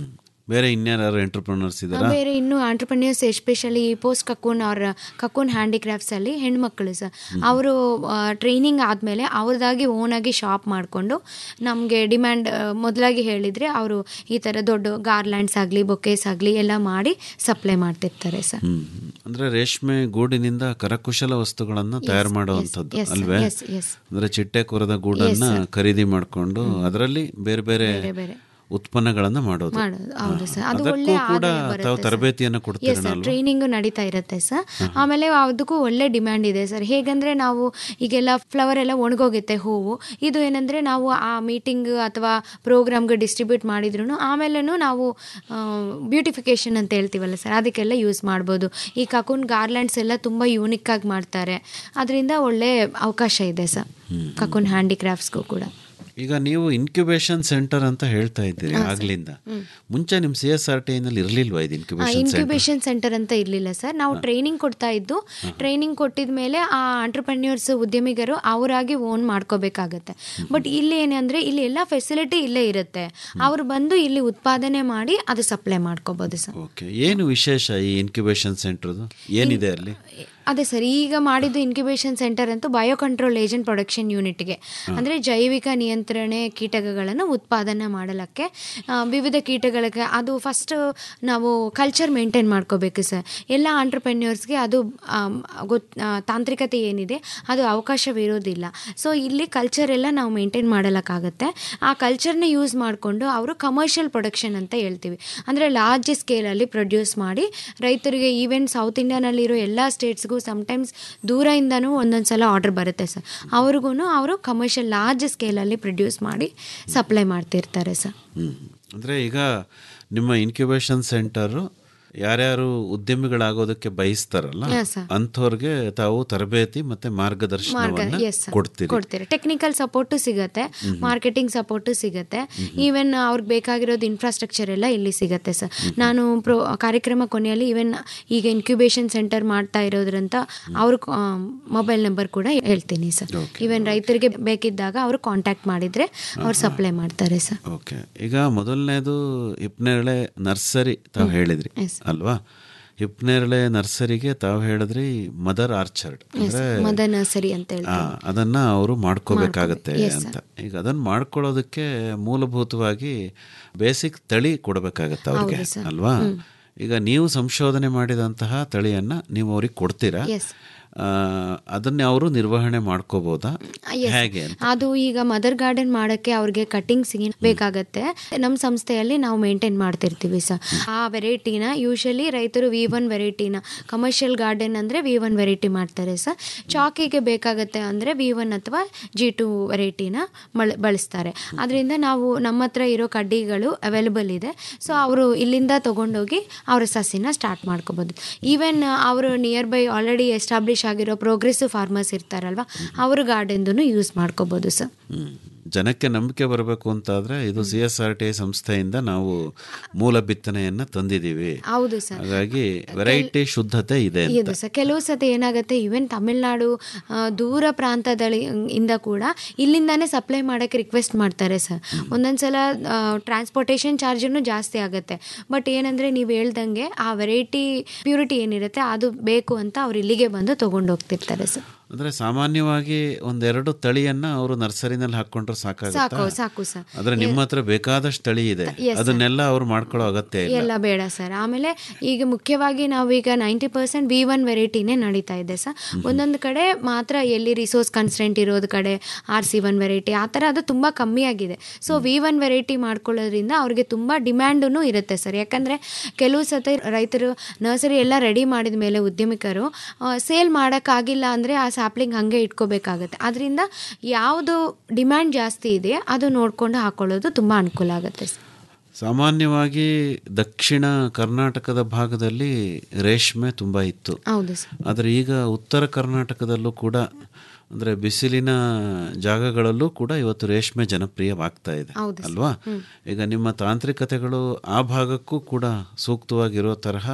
ಬೇರೆ ಇನ್ಯಾರು ಎಂಟರ್ಪ್ರನರ್ಸ್ ಇದ್ದಾರಾ ಬೇರೆ ಇನ್ನು ಆಂಟ್ರಪ್ರನ್ಯೂರ್ಸ್ ಎಸ್ಪೆಷಲಿ ಪೋಸ್ಟ್ ಕಕೂನ್ ಅವ್ರ ಕಕೂನ್ ಹ್ಯಾಂಡಿಕ್ರಾಫ್ಟ್ಸ್ ಅಲ್ಲಿ ಹೆಣ್ಮಕ್ಳು ಸರ್ ಅವರು ಟ್ರೈನಿಂಗ್ ಆದಮೇಲೆ ಅವ್ರದ್ದಾಗಿ ಓನಾಗಿ ಶಾಪ್ ಮಾಡಿಕೊಂಡು ನಮಗೆ ಡಿಮ್ಯಾಂಡ್ ಮೊದಲಾಗಿ ಹೇಳಿದರೆ ಅವರು ಈ ಥರ ದೊಡ್ಡ ಗಾರ್ಲ್ಯಾಂಡ್ಸ್ ಆಗಲಿ ಬೊಕೇಸ್ ಆಗಲಿ ಎಲ್ಲ ಮಾಡಿ ಸಪ್ಲೈ ಮಾಡ್ತಿರ್ತಾರೆ ಸರ್ ಹ್ಮ್ ಅಂದ್ರೆ ರೇಷ್ಮೆ ಗೂಡಿನಿಂದ ಕರಕುಶಲ ವಸ್ತುಗಳನ್ನ ತಯಾರು ಮಾಡುವಂಥದ್ದು yes, ಅಲ್ವೇ yes, yes. ಅಂದ್ರೆ ಚಿಟ್ಟೆ ಕೊರದ ಗೂಡನ್ನ Yes, sir. ಖರೀದಿ ಮಾಡಿಕೊಂಡು ಅದರಲ್ಲಿ ಬೇರೆ ಬೇರೆ ಬೇರೆ ಬೇರೆ. ಉತ್ಪನ್ನಗಳನ್ನ ಮಾಡೋದು ಮಾಡೋದು ಹೌದು ಸರ್ ಅದು ಅದಕ್ಕೂ ಒಳ್ಳೆ ಕೂಡ ಆದಾಯ ಬರುತ್ತೆ ತಾವು ಸರ್. ತರಬೇತಿಯನ್ನು ಎಸ್ ಕೊಡ್ತೀರ ಸರ್ ಟ್ರೈನಿಂಗು ನಡೀತಾ ಇರುತ್ತೆ ಸರ್ ಆಮೇಲೆ ಅದಕ್ಕೂ ಒಳ್ಳೆ ಡಿಮ್ಯಾಂಡ್ ಇದೆ ಸರ್ ಹೇಗಂದ್ರೆ ನಾವು ಈಗೆಲ್ಲ ಫ್ಲವರ್ ಎಲ್ಲ ಒಣಗೋಗುತ್ತೆ ಹೂವು ಇದು ಏನಂದ್ರೆ ನಾವು ಆ ಮೀಟಿಂಗ್ ಅಥವಾ ಪ್ರೋಗ್ರಾಮ್ಗೆ ಡಿಸ್ಟ್ರಿಬ್ಯೂಟ್ ಮಾಡಿದ್ರು ಆಮೇಲೆನೂ ನಾವು ಬ್ಯೂಟಿಫಿಕೇಶನ್ ಅಂತ ಹೇಳ್ತೀವಲ್ಲ ಸರ್ ಅದಕ್ಕೆಲ್ಲ ಯೂಸ್ ಮಾಡ್ಬೋದು ಈ ಕಕೂನ್ ಗಾರ್ಲ್ಯಾಂಡ್ಸ್ ಎಲ್ಲ ತುಂಬ ಯೂನಿಕ್ ಆಗಿ ಮಾಡ್ತಾರೆ ಅದರಿಂದ ಒಳ್ಳೆ ಅವಕಾಶ ಇದೆ ಸರ್ ಕಕೂನ್ ಹ್ಯಾಂಡಿಕ್ರಾಫ್ಟ್ಸ್ಗೂ ಕೂಡ ಈಗ ನೀವು ಇನ್ಕ್ಯುಬೇಷನ್ ಸೆಂಟರ್ ಅಂತ ಹೇಳ್ತಾ ಇದ್ದೀರಿ ಆಗ್ಲಿಂದ ಮುಂಚೆ ನಿಮ್ ಸಿ ಎಸ್ ಆರ್ ಟಿ ನಲ್ಲಿ ಇರ್ಲಿಲ್ವಾ ಇದು ಇನ್ಕ್ಯುಬೇಷನ್ ಸೆಂಟರ್ ಇನ್ಕ್ಯುಬೇಷನ್ ಸೆಂಟರ್ ಅಂತ ಇರಲಿಲ್ಲ ಸರ್ ನಾವು ಟ್ರೈನಿಂಗ್ ಕೊಡ್ತಾ ಇದ್ದು ಟ್ರೈನಿಂಗ್ ಕೊಟ್ಟಿದ ಮೇಲೆ ಆ ಆಂಟ್ರಪ್ರನ್ಯೂರ್ಸ್ ಉದ್ಯಮಿಗರು ಅವರಾಗಿ ಓನ್ ಮಾಡ್ಕೋಬೇಕಾಗತ್ತೆ ಬಟ್ ಇಲ್ಲಿ ಏನಂದ್ರೆ ಇಲ್ಲಿ ಎಲ್ಲ ಫೆಸಿಲಿಟಿ ಇಲ್ಲೇ ಇರುತ್ತೆ ಅವರು ಬಂದು ಇಲ್ಲಿ ಉತ್ಪಾದನೆ ಮಾಡಿ ಅದು ಸಪ್ಲೈ ಮಾಡ್ಕೋಬಹುದು ಸರ್ ಓಕೆ ಏನು ವಿಶೇಷ ಈ ಇನ್ಕ್ಯುಬೇಷನ್ ಸೆಂಟರ್ದು ಏನಿದೆ ಅಲ್ಲಿ ಅದೇ ಸರ್ ಈಗ ಮಾಡಿದ್ದು ಇನ್ಕ್ಯುಬೇಷನ್ ಸೆಂಟರ್ ಅಂತೂ ಬಯೋ ಕಂಟ್ರೋಲ್ ಏಜೆಂಟ್ ಪ್ರೊಡಕ್ಷನ್ ಯೂನಿಟ್ಗೆ ಅಂದರೆ ಜೈವಿಕ ನಿಯಂತ್ರಣೆ ಕೀಟಗಳನ್ನು ಉತ್ಪಾದನೆ ಮಾಡಲಿಕ್ಕೆ ಆ, ವಿವಿಧ ಕೀಟಗಳಿಗೆ ಅದು ಫಸ್ಟ್ ನಾವು ಕಲ್ಚರ್ ಮೇಂಟೈನ್ ಮಾಡ್ಕೋಬೇಕು ಸರ್ ಎಲ್ಲ ಆಂಟ್ರಪ್ರೆನ್ಯೂರ್ಸ್ಗೆ ಅದು ಆಮ್, ಗೊತ್ ಆ, ತಾಂತ್ರಿಕತೆ ಏನಿದೆ ಅದು ಅವಕಾಶವಿರೋದಿಲ್ಲ ಸೊ ಇಲ್ಲಿ ಕಲ್ಚರ್ ಎಲ್ಲ ನಾವು ಮೇಂಟೈನ್ ಮಾಡಲಿಕ್ಕಾಗತ್ತೆ ಆ ಕಲ್ಚರ್ನ ಯೂಸ್ ಮಾಡಿಕೊಂಡು ಅವರು ಕಮರ್ಷಿಯಲ್ ಪ್ರೊಡಕ್ಷನ್ ಅಂತ ಹೇಳ್ತೀವಿ ಅಂದರೆ ಲಾರ್ಜ್ ಸ್ಕೇಲಲ್ಲಿ ಪ್ರೊಡ್ಯೂಸ್ ಮಾಡಿ ರೈತರಿಗೆ ಈವನ್ ಸೌತ್ ಇಂಡಿಯಾನಲ್ಲಿರೋ ಎಲ್ಲ ಸ್ಟೇಟ್ಸ್ಗೂ ಸಮ್ಟೈಮ್ಸ್ ದೂರದಿಂದನೂ ಒಂದೊಂದು ಸಲ ಆರ್ಡರ್ ಬರುತ್ತೆ ಸರ್ ಅವ್ರಿಗೂ ಅವರು ಕಮರ್ಷಿಯಲ್ ಲಾರ್ಜ್ ಸ್ಕೇಲಲ್ಲಿ ಪ್ರೊಡ್ಯೂಸ್ ಮಾಡಿ ಸಪ್ಲೈ ಮಾಡ್ತಿರ್ತಾರೆ ಸರ್ ಹ್ಮ್ ಅಂದ್ರೆ ಈಗ ನಿಮ್ಮ ಇನ್ಕ್ಯುಬೇಷನ್ ಸೆಂಟರ್ ಯಾರ್ಯಾರು ಉದ್ಯಮಿಗಳಾಗೋದಕ್ಕೆ ಬಯಸ್ತಾರಲ್ಲ Yes, sir. ಅಂಥವ್ರಿಗೆ ತಾವು ತರಬೇತಿ ಮತ್ತೆ ಮಾರ್ಗದರ್ಶನವನ್ನ ಎಸ್ ಸರ್ ಕೊಡ್ತೀರಿ ಕೊಡ್ತೀರಿ ಟೆಕ್ನಿಕಲ್ ಸಪೋರ್ಟು ಸಿಗುತ್ತೆ ಮಾರ್ಕೆಟಿಂಗ್ ಸಪೋರ್ಟು ಸಿಗುತ್ತೆ ಈವನ್ ಅವ್ರಿಗೆ ಬೇಕಾಗಿರೋದು ಇನ್ಫ್ರಾಸ್ಟ್ರಕ್ಚರ್ ಎಲ್ಲ ಇಲ್ಲಿ ಸಿಗುತ್ತೆ ಸರ್ ನಾನು ಪ್ರೋ ಕಾರ್ಯಕ್ರಮ ಕೊನೆಯಲ್ಲಿ ಈವನ್ ಈಗ ಇನ್ಕ್ಯುಬೇಷನ್ ಸೆಂಟರ್ ಮಾಡ್ತಾ ಇರೋದ್ರಂತ ಅವ್ರ ಮೊಬೈಲ್ ನಂಬರ್ ಕೂಡ ಹೇಳ್ತೀನಿ ಸರ್ ಈವನ್ ರೈತರಿಗೆ ಬೇಕಿದ್ದಾಗ ಅವರು ಕಾಂಟ್ಯಾಕ್ಟ್ ಮಾಡಿದ್ರೆ ಅವ್ರು ಸಪ್ಲೈ ಮಾಡ್ತಾರೆ ಸರ್ ಓಕೆ ಈಗ ಮೊದಲನೇದು ಹಿಪ್ನೇರಳೆ ನರ್ಸರಿ ತಾವು ಹೇಳಿದ್ರಿ Yes. ಅಲ್ವಾ ಹಿಪ್ನೇರಳೆ ನರ್ಸರಿಗೆ ತಾವು ಹೇಳಿದ್ರಿ ಮದರ್ ಆರ್ಚರ್ಡ್ ಅಂದ್ರೆ ಮದರ್ ನರ್ಸರಿ ಅಂತ ಆ, ಹೇಳ್ತಾರೆ ಅದನ್ನ ಅವರು ಮಾಡ್ಕೋಬೇಕಾಗತ್ತೆ ಮಾಡ್ಕೊ- yes, ಅಂತ ಈಗ ಅದನ್ನ ಮಾಡ್ಕೊಳ್ಳೋದಕ್ಕೆ ಮೂಲಭೂತವಾಗಿ ಬೇಸಿಕ್ ತಳಿ ಕೊಡಬೇಕಾಗತ್ತೆ ಅವ್ರಿಗೆ ಹೌದು sir. ಅಲ್ವಾ ಈಗ ನೀವು ಸಂಶೋಧನೆ ಮಾಡಿದಂತಹ ತಳಿಯನ್ನ ನೀವು ಅವ್ರಿಗೆ ಕೊಡ್ತೀರಾ Yes. ಆ, ಅದನ್ನೇ ಅವರು ನಿರ್ವಹಣೆ ಮಾಡ್ಕೋಬಹುದಾ Yes. ಹೇಗೆ ಅಂತ ಅದು ಈಗ ಮದರ್ ಗಾರ್ಡನ್ ಮಾಡಕ್ಕೆ ಅವ್ರಿಗೆ ಕಟಿಂಗ್ಸ್ ಬೇಕಾಗತ್ತೆ ನಮ್ಮ ಸಂಸ್ಥೆಯಲ್ಲಿ ನಾವು ಮೇಂಟೈನ್ ಮಾಡ್ತಿರ್ತೀವಿ ಸರ್ ಆ ವೆರೈಟಿನ ಯೂಶಲಿ ರೈತರು ವಿ ಒನ್ ವೆರೈಟಿನ ಕಮರ್ಷಿಯಲ್ ಗಾರ್ಡನ್ ಅಂದರೆ ವಿ ಒನ್ ವೆರೈಟಿ ಮಾಡ್ತಾರೆ ಸರ್ ಚಾಕಿಗೆ ಬೇಕಾಗತ್ತೆ ಅಂದರೆ ವಿ ಒನ್ ಅಥವಾ ಜಿ ಟು ವೆರೈಟಿನ ಬಳ ಬಳಸ್ತಾರೆ ಅದರಿಂದ ನಾವು ನಮ್ಮ ಹತ್ರ ಇರೋ ಕಡ್ಡಿಗಳು ಅವೈಲಬಲ್ ಇದೆ ಸೊ ಅವರು ಇಲ್ಲಿಂದ ತೊಗೊಂಡೋಗಿ ಅವರ ಸಸಿನ ಸ್ಟಾರ್ಟ್ ಮಾಡ್ಕೋಬೋದು ಈವನ್ ಅವರು ನಿಯರ್ ಬೈ ಆಲ್ರೆಡಿ ಎಸ್ಟಾಬ್ಲಿಷ್ ಆಗಿರೋ ಪ್ರೋಗ್ರೆಸಿವ್ ಫಾರ್ಮರ್ಸ್ ಇರ್ತಾರಲ್ವ ಅವ್ರ ಗಾರ್ಡನ್ದು ಯೂಸ್ ಮಾಡ್ಕೋಬೋದು ಸರ್ ಹ್ಮ್. ಜನಕ್ಕೆ ನಂಬಿಕೆ ಬರಬೇಕು ಅಂತಾದ್ರೆ ಇದು ಸಿ ಎಸ್ ಆರ್ ಟಿ ಸಂಸ್ಥೆಯಿಂದ ನಾವು ಮೂಲ ಬಿತ್ತನೆಯನ್ನ ತಂದಿದ್ದೀವಿ ಹೌದು ಸರ್ ಹಾಗಾಗಿ ವೆರೈಟಿ ಶುದ್ಧತೆ ಇದೆ ಅಂತ ಇದು ಸರ್ ಕೆಲವು ಸತಿ ಏನಾಗುತ್ತೆ ಈವನ್ ತಮಿಳ್ನಾಡು ಆ, ದೂರ ಪ್ರಾಂತದಲ್ಲಿ ಇಂದ ಕೂಡ ಇಲ್ಲಿಂದಾನೇ ಸಪ್ಲೈ ಮಾಡೋಕ್ಕೆ ರಿಕ್ವೆಸ್ಟ್ ಮಾಡ್ತಾರೆ ಸರ್ ಒಂದೊಂದ್ಸಲ ಟ್ರಾನ್ಸ್ಪೋರ್ಟೇಷನ್ ಚಾರ್ಜನ್ನು ಜಾಸ್ತಿ ಆಗುತ್ತೆ ಬಟ್ ಏನಂದರೆ ನೀವು ಹೇಳ್ದಂಗೆ ಆ ವೆರೈಟಿ ಪ್ಯೂರಿಟಿ ಏನಿರುತ್ತೆ ಅದು ಬೇಕು ಅಂತ ಅವ್ರು ಇಲ್ಲಿಗೆ ಬಂದು ತೊಗೊಂಡು ಹೋಗ್ತಿರ್ತಾರೆ ಸರ್ ಅಂದ್ರೆ ಸಾಮಾನ್ಯವಾಗಿ ಒಂದೆರಡು ತಳಿಯನ್ನ ಅವರು ನರ್ಸರಿನಲ್ಲಿ ಹಾಕೊಂಡ್ರೆ ಸಾಕು ಸಾಕಾಗುತ್ತೆ ಸಾಕು ಸರ್ ಆದ್ರೆ ನಿಮ್ಮ ಹತ್ರ ಬೇಕಾದಷ್ಟು ತಳಿ ಇದೆ Yes, sir. ಅದನ್ನೆಲ್ಲ ಅವ್ರು ಮಾಡ್ಕೊಳ್ಳೋ ಅಗತ್ಯ ಇಲ್ಲ ಎಲ್ಲ ಬೇಡ ಸರ್ ಆಮೇಲೆ ಈಗ ಮುಖ್ಯವಾಗಿ ನಾವೀಗ ನೈಂಟಿ ಪರ್ಸೆಂಟ್ ವಿ ಒನ್ ವೆರೈಟಿನೇ ನಡೀತಾ ಇದೆ ಸರ್ ಒಂದೊಂದು ಕಡೆ ಮಾತ್ರ ಎಲ್ಲಿ ರಿಸೋರ್ಸ್ ಕನ್ಸ್ಟೆಂಟ್ ಇರೋದು ಕಡೆ ಆರ್ ಸಿ ಒನ್ ವೆರೈಟಿ ಆ ಥರ ಅದು ತುಂಬ ಕಮ್ಮಿ ಆಗಿದೆ ಸೊ ವಿ ಒನ್ ವೆರೈಟಿ ಮಾಡ್ಕೊಳ್ಳೋದ್ರಿಂದ ಅವ್ರಿಗೆ ತುಂಬ ಡಿಮ್ಯಾಂಡೂ ಇರುತ್ತೆ ಸರ್ ಯಾಕಂದರೆ ಕೆಲವು ಸತಿ ರೈತರು ನರ್ಸರಿ ಎಲ್ಲ ರೆಡಿ ಮಾಡಿದ ಮೇಲೆ ಉದ್ಯಮಿಕರು ಸೇಲ್ ಮಾಡೋಕ್ಕಾಗಿಲ್ಲ ಅಂದರೆ ಆ ಸ್ಯಾಪ್ಲಿಂಗ್ ಹಾಗೆ ಇಟ್ಕೋಬೇಕಾಗತ್ತೆ ಅದರಿಂದ ಯಾವುದು ಡಿಮ್ಯಾಂಡ್ ಜಾಸ್ತಿ ಇದೆ ಅದು ನೋಡಿಕೊಂಡು ಹಾಕೊಳ್ಳೋದು ತುಂಬ ಅನುಕೂಲ ಆಗುತ್ತೆ ಸರ್ ಸಾಮಾನ್ಯವಾಗಿ ದಕ್ಷಿಣ ಕರ್ನಾಟಕದ ಭಾಗದಲ್ಲಿ ರೇಷ್ಮೆ ತುಂಬ ಇತ್ತು ಹೌದು ಸರ್ ಆದರೆ ಈಗ ಉತ್ತರ ಕರ್ನಾಟಕದಲ್ಲೂ ಕೂಡ ಅಂದರೆ ಬಿಸಿಲಿನ ಜಾಗಗಳಲ್ಲೂ ಕೂಡ ಇವತ್ತು ರೇಷ್ಮೆ ಜನಪ್ರಿಯವಾಗ್ತಾ ಇದೆ ಹೌದು ಸರ್. ಅಲ್ವಾ ಹ್ಮ್. ಈಗ ನಿಮ್ಮ ತಾಂತ್ರಿಕತೆಗಳು ಆ ಭಾಗಕ್ಕೂ ಕೂಡ ಸೂಕ್ತವಾಗಿರೋ ತರಹ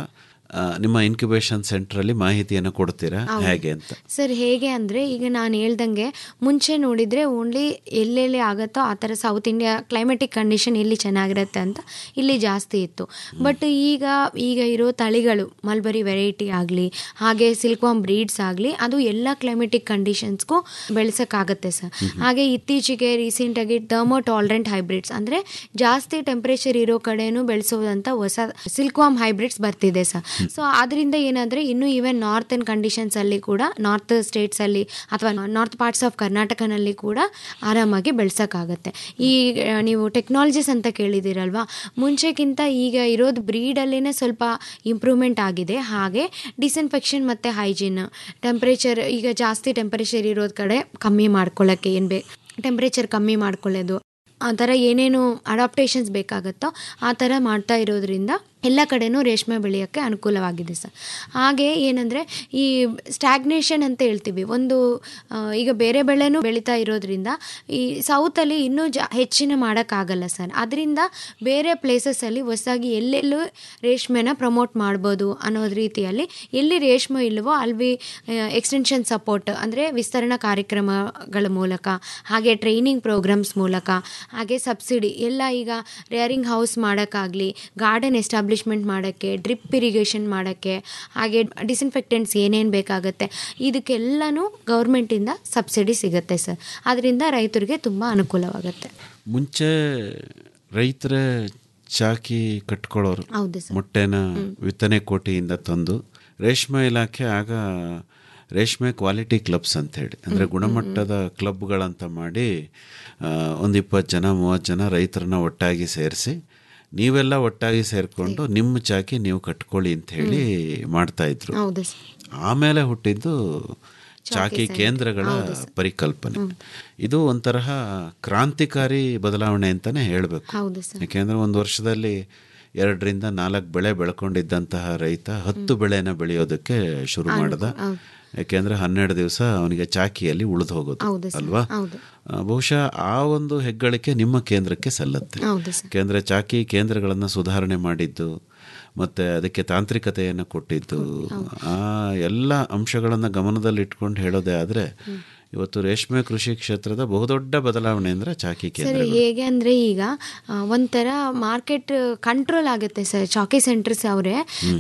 ಆ, ನಿಮ್ಮ ಇನ್ಕ್ಯುಬೇಷನ್ ಸೆಂಟ್ರಲ್ಲಿ ಮಾಹಿತಿಯನ್ನು ಕೊಡ್ತೀರಾ ಹೌದು. ಹೇಗೆ ಅಂತ ಸರ್ ಹೇಗೆ ಅಂದರೆ ಈಗ ನಾನು ಹೇಳ್ದಂಗೆ ಮುಂಚೆ ನೋಡಿದರೆ ಓನ್ಲಿ ಎಲ್ಲೆಲ್ಲಿ ಆಗುತ್ತೋ ಆ ಥರ ಸೌತ್ ಇಂಡಿಯಾ ಕ್ಲೈಮೆಟಿಕ್ ಕಂಡೀಷನ್ ಎಲ್ಲಿ ಚೆನ್ನಾಗಿರುತ್ತೆ ಅಂತ ಇಲ್ಲಿ ಜಾಸ್ತಿ ಇತ್ತು ಬಟ್ ಈಗ ಈಗ ಇರೋ ತಳಿಗಳು ಮಲ್ಬರಿ ವೆರೈಟಿ ಆಗಲಿ ಹಾಗೆ ಸಿಲ್ಕ್ವಾಮ್ ಬ್ರೀಡ್ಸ್ ಆಗಲಿ ಅದು ಎಲ್ಲ ಕ್ಲೈಮೆಟಿಕ್ ಕಂಡೀಷನ್ಸ್ಗೂ ಬೆಳೆಸೋಕ್ಕಾಗತ್ತೆ ಸರ್ ಹಾಗೆ ಇತ್ತೀಚೆಗೆ ರೀಸೆಂಟಾಗಿ ಟರ್ಮೋ ಟಾಲರೆಂಟ್ ಹೈಬ್ರಿಡ್ಸ್ ಅಂದರೆ ಜಾಸ್ತಿ ಟೆಂಪ್ರೇಚರ್ ಇರೋ ಕಡೆನೂ ಬೆಳೆಸೋದಂತ ಹೊಸ ಸಿಲ್ಕ್ವಾಮ್ ಹೈಬ್ರಿಡ್ಸ್ ಬರ್ತಿದೆ ಸರ್ ಸೊ ಅದರಿಂದ ಏನಂದರೆ ಇನ್ನು ಈವನ್ ನಾರ್ತನ್ ಕಂಡೀಷನ್ಸಲ್ಲಿ ಕೂಡ ನಾರ್ತ್ ಸ್ಟೇಟ್ಸಲ್ಲಿ ಅಥವಾ ನಾರ್ತ್ ಪಾರ್ಟ್ಸ್ ಆಫ್ ಕರ್ನಾಟಕನಲ್ಲಿ ಕೂಡ ಆರಾಮಾಗಿ ಬೆಳೆಸೋಕ್ಕಾಗತ್ತೆ ಈ ಆ, ನೀವು ಟೆಕ್ನಾಲಜೀಸ್ ಅಂತ ಕೇಳಿದ್ದೀರಲ್ವಾ ಮುಂಚೆಗಿಂತ ಈಗ ಇರೋದು ಬ್ರೀಡಲ್ಲೇ ಸ್ವಲ್ಪ ಇಂಪ್ರೂವ್ಮೆಂಟ್ ಆಗಿದೆ ಹಾಗೆ ಡಿಸ್ಇನ್ಫೆಕ್ಷನ್ ಮತ್ತು ಹೈಜೀನ್ ಟೆಂಪ್ರೇಚರ್ ಈಗ ಜಾಸ್ತಿ ಟೆಂಪರೇಚರ್ ಇರೋದ್ ಕಡೆ ಕಮ್ಮಿ ಮಾಡ್ಕೊಳ್ಳೋಕ್ಕೆ ಏನು ಬೇ ಟೆಂಪ್ರೇಚರ್ ಕಮ್ಮಿ ಮಾಡ್ಕೊಳ್ಳೋದು ಆ ಥರ ಏನೇನು ಅಡಾಪ್ಟೇಷನ್ಸ್ ಬೇಕಾಗುತ್ತೋ ಆ ಥರ ಮಾಡ್ತಾ ಇರೋದ್ರಿಂದ ಎಲ್ಲ ಕಡೆನೂ ರೇಷ್ಮೆ ಬೆಳೆಯೋಕ್ಕೆ ಅನುಕೂಲವಾಗಿದೆ ಸರ್ ಹಾಗೆ ಏನಂದರೆ ಈ ಸ್ಟ್ಯಾಗ್ನೇಷನ್ ಅಂತ ಹೇಳ್ತೀವಿ ಒಂದು ಆ, ಈಗ ಬೇರೆ ಬೆಳೆನೂ ಬೆಳೀತಾ ಇರೋದ್ರಿಂದ ಈ ಸೌತಲ್ಲಿ ಇನ್ನೂ ಜಾ ಹೆಚ್ಚಿನ ಮಾಡೋಕ್ಕಾಗಲ್ಲ ಸರ್ ಅದರಿಂದ ಬೇರೆ ಪ್ಲೇಸಸ್ಸಲ್ಲಿ ಹೊಸದಾಗಿ ಎಲ್ಲೆಲ್ಲೂ ರೇಷ್ಮೆನ ಪ್ರಮೋಟ್ ಮಾಡ್ಬೋದು ಅನ್ನೋದು ರೀತಿಯಲ್ಲಿ ಎಲ್ಲಿ ರೇಷ್ಮೆ ಇಲ್ವೋ ಅಲ್ಲಿ ಎಕ್ಸ್ಟೆನ್ಷನ್ ಸಪೋರ್ಟ್ ಅಂದರೆ ವಿಸ್ತರಣಾ ಕಾರ್ಯಕ್ರಮಗಳ ಮೂಲಕ ಹಾಗೆ ಟ್ರೈನಿಂಗ್ ಪ್ರೋಗ್ರಾಮ್ಸ್ ಮೂಲಕ ಹಾಗೆ ಸಬ್ಸಿಡಿ ಎಲ್ಲ ಈಗ ರೇರಿಂಗ್ ಹೌಸ್ ಮಾಡೋಕ್ಕಾಗಲಿ ಗಾರ್ಡನ್ ಎಸ್ಟಾಬ್ಲಿಷ್ಮೆಂಟ್ ಮಾಡೋಕ್ಕೆ ಡ್ರಿಪ್ ಇರಿಗೇಷನ್ ಮಾಡೋಕ್ಕೆ ಹಾಗೆ ಡಿಸ್ಇನ್ಫೆಕ್ಟೆಂಟ್ಸ್ ಏನೇನು ಬೇಕಾಗುತ್ತೆ ಇದಕ್ಕೆಲ್ಲನೂ ಗೌರ್ಮೆಂಟಿಂದ ಸಬ್ಸಿಡಿ ಸಿಗುತ್ತೆ ಸರ್ ಅದರಿಂದ ರೈತರಿಗೆ ತುಂಬ ಅನುಕೂಲವಾಗುತ್ತೆ ಮುಂಚೆ ರೈತರೇ ಚಾಕಿ ಕಟ್ಕೊಳ್ಳೋರು ಹೌದು ಸರ್. ಮೊಟ್ಟೆನ ವಿತ್ತನೆ ಕೋಟಿಯಿಂದ ತಂದು ರೇಷ್ಮೆ ಇಲಾಖೆ ಆಗ ರೇಷ್ಮೆ ಕ್ವಾಲಿಟಿ ಕ್ಲಬ್ಸ್ ಅಂತ ಹೇಳಿ ಅಂದರೆ ಗುಣಮಟ್ಟದ ಕ್ಲಬ್ಗಳಂತ ಮಾಡಿ ಒಂದು ಇಪ್ಪತ್ತು ಜನ ಮೂವತ್ತು ಜನ ರೈತರನ್ನ ಒಟ್ಟಾಗಿ ಸೇರಿಸಿ ನೀವೆಲ್ಲ ಒಟ್ಟಾಗಿ ಸೇರಿಕೊಂಡು ನಿಮ್ಮ ಚಾಕಿ ನೀವು ಕಟ್ಕೊಳ್ಳಿ ಅಂತ ಹೇಳಿ ಮಾಡ್ತಾ ಇದ್ರು ಹೌದು ಸರ್ ಆಮೇಲೆ ಹುಟ್ಟಿದ್ದು ಚಾಕಿ ಸೆಂಟರ್. ಕೇಂದ್ರಗಳ ಹೌದು ಸರ್. ಪರಿಕಲ್ಪನೆ ಇದು ಒಂಥರಹ ಕ್ರಾಂತಿಕಾರಿ ಬದಲಾವಣೆ ಅಂತಲೇ ಹೇಳಬೇಕು ಹೌದು ಸರ್ ಯಾಕೆಂದರೆ ಒಂದು ವರ್ಷದಲ್ಲಿ ಎರಡರಿಂದ ನಾಲ್ಕು ಬೆಳೆ ಬೆಳ್ಕೊಂಡಿದ್ದಂತಹ ರೈತ ಹತ್ತು ಬೆಳೆನ ಬೆಳೆಯೋದಕ್ಕೆ ಶುರು ಮಾಡ್ದ ಹೌದು. ಯಾಕೆಂದರೆ ಹನ್ನೆರಡು ದಿವಸ ಅವನಿಗೆ ಚಾಕಿಯಲ್ಲಿ ಉಳಿದು ಹೋಗೋದು ಹೌದು ಸರ್. ಅಲ್ವಾ ಹೌದು. ಆ, ಬಹುಶಃ ಆ ಒಂದು ಹೆಗ್ಗಳಿಕೆ ನಿಮ್ಮ ಕೇಂದ್ರಕ್ಕೆ ಸಲ್ಲತ್ತೆ ಹೌದು ಸರ್ ಕೇಂದ್ರ ಚಾಕಿ ಕೇಂದ್ರಗಳನ್ನು ಸುಧಾರಣೆ ಮಾಡಿದ್ದು ಮತ್ತು ಅದಕ್ಕೆ ತಾಂತ್ರಿಕತೆಯನ್ನು ಕೊಟ್ಟಿದ್ದು ಆ ಎಲ್ಲ ಅಂಶಗಳನ್ನು ಗಮನದಲ್ಲಿಟ್ಕೊಂಡು ಹೇಳೋದೇ ಆದರೆ ಇವತ್ತು ರೇಷ್ಮೆ ಕೃಷಿ ಕ್ಷೇತ್ರದ ಬಹುದೊಡ್ಡ ಬದಲಾವಣೆ ಅಂದರೆ ಚಾಕಿ ಸರ್ ಕೇಂದ್ರ ಹೇಗೆ ಅಂದರೆ ಈಗ ಆ, ಒಂಥರ ಮಾರ್ಕೆಟ್ ಕಂಟ್ರೋಲ್ ಆಗುತ್ತೆ ಸರ್ ಚಾಕಿ ಸೆಂಟರ್ಸ್ ಅವರೇ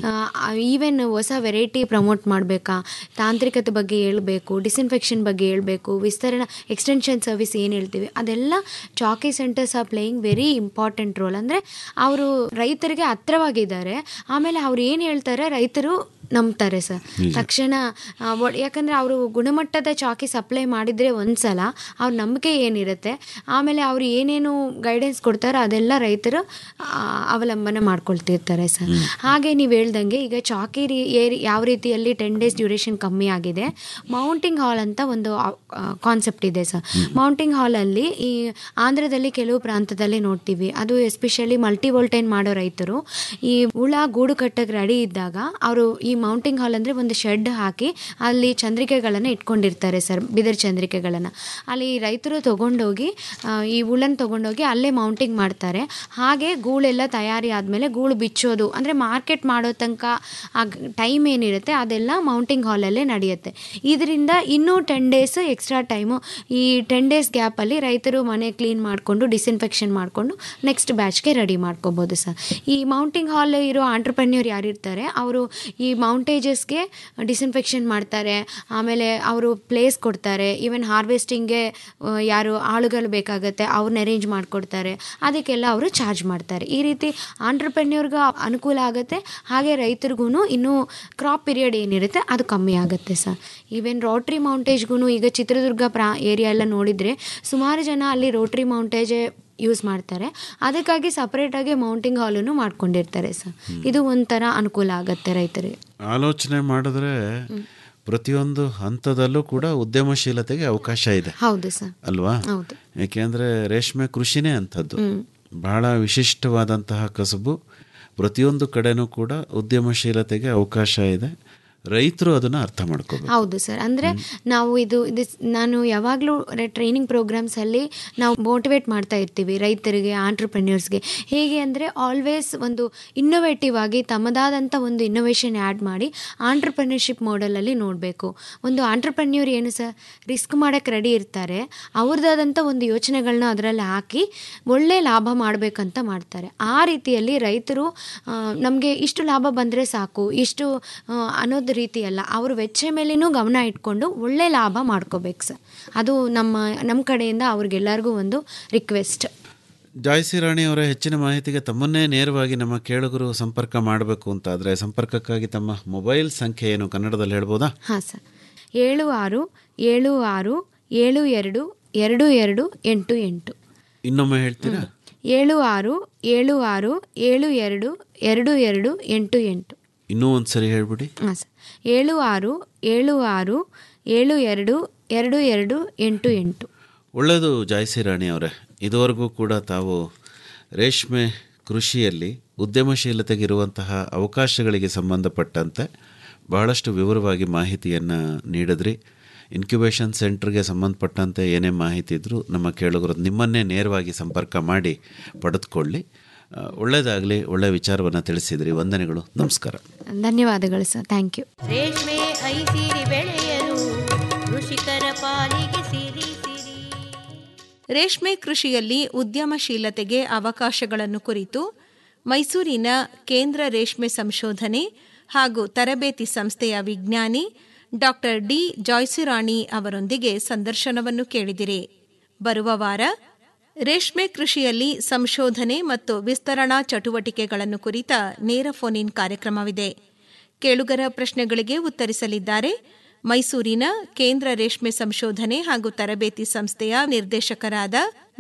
ಈವನ್ ಹೊಸ ವೆರೈಟಿ ಪ್ರಮೋಟ್ ಮಾಡಬೇಕಾ ತಾಂತ್ರಿಕತೆ ಬಗ್ಗೆ ಹೇಳ್ಬೇಕು ಡಿಸ್ಇನ್ಫೆಕ್ಷನ್ ಬಗ್ಗೆ ಹೇಳ್ಬೇಕು ವಿಸ್ತರಣಾ ಎಕ್ಸ್ಟೆನ್ಷನ್ ಸರ್ವಿಸ್ ಏನು ಹೇಳ್ತೀವಿ ಅದೆಲ್ಲ chawki centres are playing very important role ಅಂದರೆ ಅವರು ರೈತರಿಗೆ ಹತ್ರವಾಗಿದ್ದಾರೆ ಆಮೇಲೆ ಅವ್ರು ಏನು ಹೇಳ್ತಾರೆ ರೈತರು ನಂಬ್ತಾರೆ ಸರ್ ತಕ್ಷಣ ಆ, ಒ- ಯಾಕಂದ್ರೆ ಅವರು ಗುಣಮಟ್ಟದ ಚಾಕಿ ಸಪ್ಲೈ ಮಾಡಿದರೆ ಒಂದ್ಸಲ ಅವ್ರ ನಂಬಿಕೆ ಏನಿರುತ್ತೆ ಆಮೇಲೆ ಅವರು ಏನೇನು ಗೈಡೆನ್ಸ್ ಕೊಡ್ತಾರೋ ಅದೆಲ್ಲ ರೈತರು ಆ, ಅವಲಂಬನೆ ಮಾಡ್ಕೊಳ್ತಿರ್ತಾರೆ ಸರ್ ಹಾಗೆ ನೀವು ಹೇಳ್ದಂಗೆ ಈಗ ಚಾಕಿ ರೀ ಏರಿ ಯಾವ ರೀತಿಯಲ್ಲಿ ಟೆನ್ ಡೇಸ್ ಡ್ಯೂರೇಷನ್ ಕಮ್ಮಿ ಆಗಿದೆ ಮೌಂಟಿಂಗ್ ಹಾಲ್ ಅಂತ ಒಂದು ಕಾನ್ಸೆಪ್ಟ್ ಇದೆ ಸರ್ ಮೌಂಟಿಂಗ್ ಹಾಲಲ್ಲಿ ಈ ಆಂಧ್ರದಲ್ಲಿ ಕೆಲವು ಪ್ರಾಂತದಲ್ಲಿ ನೋಡ್ತೀವಿ ಅದು ಎಸ್ಪೆಷಲಿ ಮಲ್ಟಿ ವೋಲ್ಟೈನ್ ಮಾಡೋ ರೈತರು ಈ ಹುಳ ಗೂಡು ಕಟ್ಟಕ್ಕೆ ರೆಡಿ ಇದ್ದಾಗ ಅವರು ಈ ಮೌಂಟಿಂಗ್ ಹಾಲ್ ಅಂದರೆ ಒಂದು ಶೆಡ್ ಹಾಕಿ ಅಲ್ಲಿ ಚಂದ್ರಿಕೆಗಳನ್ನು ಇಟ್ಕೊಂಡಿರ್ತಾರೆ ಸರ್ ಬಿದಿರು ಚಂದ್ರಿಕೆಗಳನ್ನು ಅಲ್ಲಿ ರೈತರು ತೊಗೊಂಡೋಗಿ ಆ, ಈ ಹುಳನ್ ತೊಗೊಂಡೋಗಿ ಅಲ್ಲೇ ಮೌಂಟಿಂಗ್ ಮಾಡ್ತಾರೆ ಹಾಗೆ ಗೂಳೆಲ್ಲ ತಯಾರಿ ಆದಮೇಲೆ ಗೂಳು ಬಿಚ್ಚೋದು ಅಂದರೆ ಮಾರ್ಕೆಟ್ ಮಾಡೋ ತನಕ ಆ ಟೈಮ್ ಏನಿರುತ್ತೆ ಅದೆಲ್ಲ ಮೌಂಟಿಂಗ್ ಹಾಲಲ್ಲೇ ನಡೆಯುತ್ತೆ ಇದರಿಂದ ಇನ್ನೂ ಟೆನ್ ಡೇಸ್ ಎಕ್ಸ್ಟ್ರಾ ಟೈಮು ಈ ಟೆನ್ ಡೇಸ್ ಗ್ಯಾಪಲ್ಲಿ ರೈತರು ಮನೆ ಕ್ಲೀನ್ ಮಾಡಿಕೊಂಡು ಡಿಸ್ಇನ್ಫೆಕ್ಷನ್ ಮಾಡಿಕೊಂಡು ನೆಕ್ಸ್ಟ್ ಬ್ಯಾಚ್ಗೆ ರೆಡಿ ಮಾಡ್ಕೋಬೋದು ಸರ್ ಈ ಮೌಂಟಿಂಗ್ ಹಾಲ್ ಇರೋ ಆಂಟ್ರಪ್ರೆನ್ಯೂರ್ ಯಾರಿರ್ತಾರೆ ಅವರು ಈ ಮೌಂಟೇಜಸ್ಗೆ ಡಿಸ್ಇನ್ಫೆಕ್ಷನ್ ಮಾಡ್ತಾರೆ ಆಮೇಲೆ ಅವರು ಪ್ಲೇಸ್ ಕೊಡ್ತಾರೆ ಈವನ್ ಹಾರ್ವೆಸ್ಟಿಂಗ್ಗೆ ಯಾರು ಆಳುಗಳು ಬೇಕಾಗತ್ತೆ ಅವ್ರನ್ನ ಅರೇಂಜ್ ಮಾಡಿಕೊಡ್ತಾರೆ ಅದಕ್ಕೆಲ್ಲ ಅವರು ಚಾರ್ಜ್ ಮಾಡ್ತಾರೆ ಈ ರೀತಿ ಆಂಟ್ರಪ್ರೆನ್ಯೂರ್ಗೆ ಅನುಕೂಲ ಆಗುತ್ತೆ ಹಾಗೆ ರೈತರಿಗೂ ಇನ್ನೂ ಕ್ರಾಪ್ ಪೀರಿಯಡ್ ಏನಿರುತ್ತೆ ಅದು ಕಮ್ಮಿ ಆಗುತ್ತೆ ಸರ್ ಈವನ್ ರೋಟ್ರಿ ಮೌಂಟೇಜ್ಗೂ ಈಗ ಚಿತ್ರದುರ್ಗ ಪ್ರಾ ಏರಿಯಾ ಎಲ್ಲ ನೋಡಿದರೆ ಸುಮಾರು ಜನ ಅಲ್ಲಿ ರೋಟ್ರಿ ಮೌಂಟೇಜೇ ಯೂಸ್ ಮಾಡ್ತಾರೆ ಅದಕ್ಕಾಗಿ ಸಪ್ರೇಟಾಗಿ ಮೌಂಟಿಂಗ್ ಹಾಲನ್ನು ಮಾಡ್ಕೊಂಡಿರ್ತಾರೆ ಸರ್ ಇದು ಒಂಥರ ಅನುಕೂಲ ಆಗುತ್ತೆ ರೈತರಿಗೆ ಆಲೋಚನೆ ಮಾಡಿದ್ರೆ ಪ್ರತಿಯೊಂದು ಹಂತದಲ್ಲೂ ಕೂಡ ಉದ್ಯಮಶೀಲತೆಗೆ ಅವಕಾಶ ಇದೆ ಹೌದು ಸರ್ ಅಲ್ವಾ ಹೌದು ಯಾಕೆಂದರೆ ರೇಷ್ಮೆ ಕೃಷಿನೇ ಅಂಥದ್ದು ಹ್ಮ್. ಬಹಳ ವಿಶಿಷ್ಟವಾದಂತಹ ಕಸಬು ಪ್ರತಿಯೊಂದು ಕಡೆನೂ ಕೂಡ ಉದ್ಯಮಶೀಲತೆಗೆ ಅವಕಾಶ ಇದೆ ರೈತರು ಅದನ್ನು ಅರ್ಥ ಮಾಡ್ಕೋಬೇಕು ಹೌದು ಸರ್ ಅಂದರೆ ನಾವು ಇದು ಇದು ನಾನು ಯಾವಾಗಲೂ ಟ್ರೈನಿಂಗ್ ಪ್ರೋಗ್ರಾಮ್ಸಲ್ಲಿ ನಾವು ಮೋಟಿವೇಟ್ ಮಾಡ್ತಾ ಇರ್ತೀವಿ ರೈತರಿಗೆ ಆಂಟ್ರಪ್ರೆನ್ಯೂರ್ಸ್ಗೆ ಹೇಗೆ ಅಂದರೆ ಆಲ್ವೇಸ್ ಒಂದು ಇನ್ನೋವೇಟಿವ್ ಆಗಿ ತಮ್ಮದಾದಂಥ ಒಂದು ಇನ್ನೋವೇಷನ್ ಆ್ಯಡ್ ಮಾಡಿ ಆಂಟ್ರಪ್ರೆನ್ಯೂರ್ಶಿಪ್ ಮಾಡೆಲಲ್ಲಿ ನೋಡಬೇಕು ಒಂದು ಆಂಟ್ರಪ್ರೆನ್ಯೂರ್ ಏನು ಸರ್ ರಿಸ್ಕ್ ಮಾಡೋಕ್ಕೆ ರೆಡಿ ಇರ್ತಾರೆ ಅವ್ರದ್ದಾದಂಥ ಒಂದು ಯೋಚನೆಗಳನ್ನ ಅದರಲ್ಲಿ ಹಾಕಿ ಒಳ್ಳೆ ಲಾಭ ಮಾಡಬೇಕಂತ ಮಾಡ್ತಾರೆ ಆ ರೀತಿಯಲ್ಲಿ ರೈತರು ನಮಗೆ ಇಷ್ಟು ಲಾಭ ಬಂದರೆ ಸಾಕು ಇಷ್ಟು ಆ, ಅನ್ನೋದು ರೀತಿ ಅಲ್ಲ ಅವರು ವೆಚ್ಚ ಮೇಲೇನೂ ಗಮನ ಇಟ್ಕೊಂಡು ಒಳ್ಳೆ ಲಾಭ ಮಾಡ್ಕೋಬೇಕು ಸರ್ ಅದು ನಮ್ಮ ನಮ್ಮ ಕಡೆಯಿಂದ ಅವ್ರಿಗೆಲ್ಲರಿಗೂ ಒಂದು ರಿಕ್ವೆಸ್ಟ್ ಜಾಯ್ಸಿ ರಾಣಿ ಅವರ ಹೆಚ್ಚಿನ ಮಾಹಿತಿಗೆ ತಮ್ಮನ್ನೇ ನೇರವಾಗಿ ನಮ್ಮ ಕೇಳುಗರು ಸಂಪರ್ಕ ಮಾಡಬೇಕು ಅಂತಾದರೆ ಸಂಪರ್ಕಕ್ಕಾಗಿ ತಮ್ಮ ಮೊಬೈಲ್ ಸಂಖ್ಯೆ ಏನು ಕನ್ನಡದಲ್ಲಿ ಹೇಳ್ಬೋದಾ ಹಾಂ ಸರ್ ಏಳು ಆರು ಏಳು ಆರು ಏಳು ಎರಡು ಎರಡು ಎರಡು ಎಂಟು ಎಂಟು ಇನ್ನೊಮ್ಮೆ ಹೇಳ್ತೀರಾ ಏಳು ಆರು ಏಳು ಆರು ಏಳು ಎರಡು ಎರಡು ಎರಡು ಎಂಟು ಎಂಟು ಇನ್ನೂ ಒಂದು ಸರಿ ಹೇಳ್ಬಿಡಿ ಹಾಂ ಸರ್ ಏಳು ಆರು ಏಳು ಆರು ಏಳು ಎರಡು ಎರಡು ಎರಡು ಎಂಟು ಎಂಟು ಒಳ್ಳೆಯದು ಜಾಯ್ಸಿ ರಾಣಿ ಅವರೇ ಇದುವರೆಗೂ ಕೂಡ ತಾವು ರೇಷ್ಮೆ ಕೃಷಿಯಲ್ಲಿ ಉದ್ಯಮಶೀಲತೆಗಿರುವಂತಹ ಅವಕಾಶಗಳಿಗೆ ಸಂಬಂಧಪಟ್ಟಂತೆ ಬಹಳಷ್ಟು ವಿವರವಾಗಿ ಮಾಹಿತಿಯನ್ನು ನೀಡಿದ್ರಿ ಇನ್ಕ್ಯುಬೇಷನ್ ಸೆಂಟರ್ಗೆ ಸಂಬಂಧಪಟ್ಟಂತೆ ಏನೇ ಮಾಹಿತಿ ಇದ್ದರೂ ನಮ್ಮ ಕೇಳುಗರು ನಿಮ್ಮನ್ನೇ ನೇರವಾಗಿ ಸಂಪರ್ಕ ಮಾಡಿ ಪಡೆದುಕೊಳ್ಳಿ ಆ, ಒಳ್ಳೆಯದಾಗಲಿ ಒಳ್ಳೆಯ ವಿಚಾರವನ್ನು ತಿಳಿಸಿದ್ರಿ ವಂದನೆಗಳು ನಮಸ್ಕಾರ ಧನ್ಯವಾದಗಳು ಸರ್ ಥ್ಯಾಂಕ್ ಯು ರೇಷ್ಮೆ ಐಸಿರಿ ಬೆಳೆಯಲು ಕೃಷಿಕರ ಪಾಲಿಗೆ ಸಿರಿ ಸಿರಿ ರೇಷ್ಮೆ ಕೃಷಿಯಲ್ಲಿ ಉದ್ಯಮಶೀಲತೆಗೆ ಅವಕಾಶಗಳನ್ನು ಕುರಿತು ಮೈಸೂರಿನ ಕೇಂದ್ರ ರೇಷ್ಮೆ ಸಂಶೋಧನೆ ಹಾಗೂ ತರಬೇತಿ ಸಂಸ್ಥೆಯ ವಿಜ್ಞಾನಿ ಡಾಕ್ಟರ್ ಡಿ ಜಾಯ್ಸಿರಾಣಿ ಅವರೊಂದಿಗೆ ಸಂದರ್ಶನವನ್ನು ಕೇಳಿದಿರಿ ಬರುವ ವಾರ ರೇಷ್ಮೆ ಕೃಷಿಯಲ್ಲಿ ಸಂಶೋಧನೆ ಮತ್ತು ವಿಸ್ತರಣಾ ಚಟುವಟಿಕೆಗಳನ್ನು ಕುರಿತ ನೇರ ಫೋನ್ ಇನ್ ಕಾರ್ಯಕ್ರಮವಿದೆ ಕೇಳುಗರ ಪ್ರಶ್ನೆಗಳಿಗೆ ಉತ್ತರಿಸಲಿದ್ದಾರೆ ಮೈಸೂರಿನ ಕೇಂದ್ರ ರೇಷ್ಮೆ ಸಂಶೋಧನೆ ಹಾಗೂ ತರಬೇತಿ ಸಂಸ್ಥೆಯ ನಿರ್ದೇಶಕರಾದ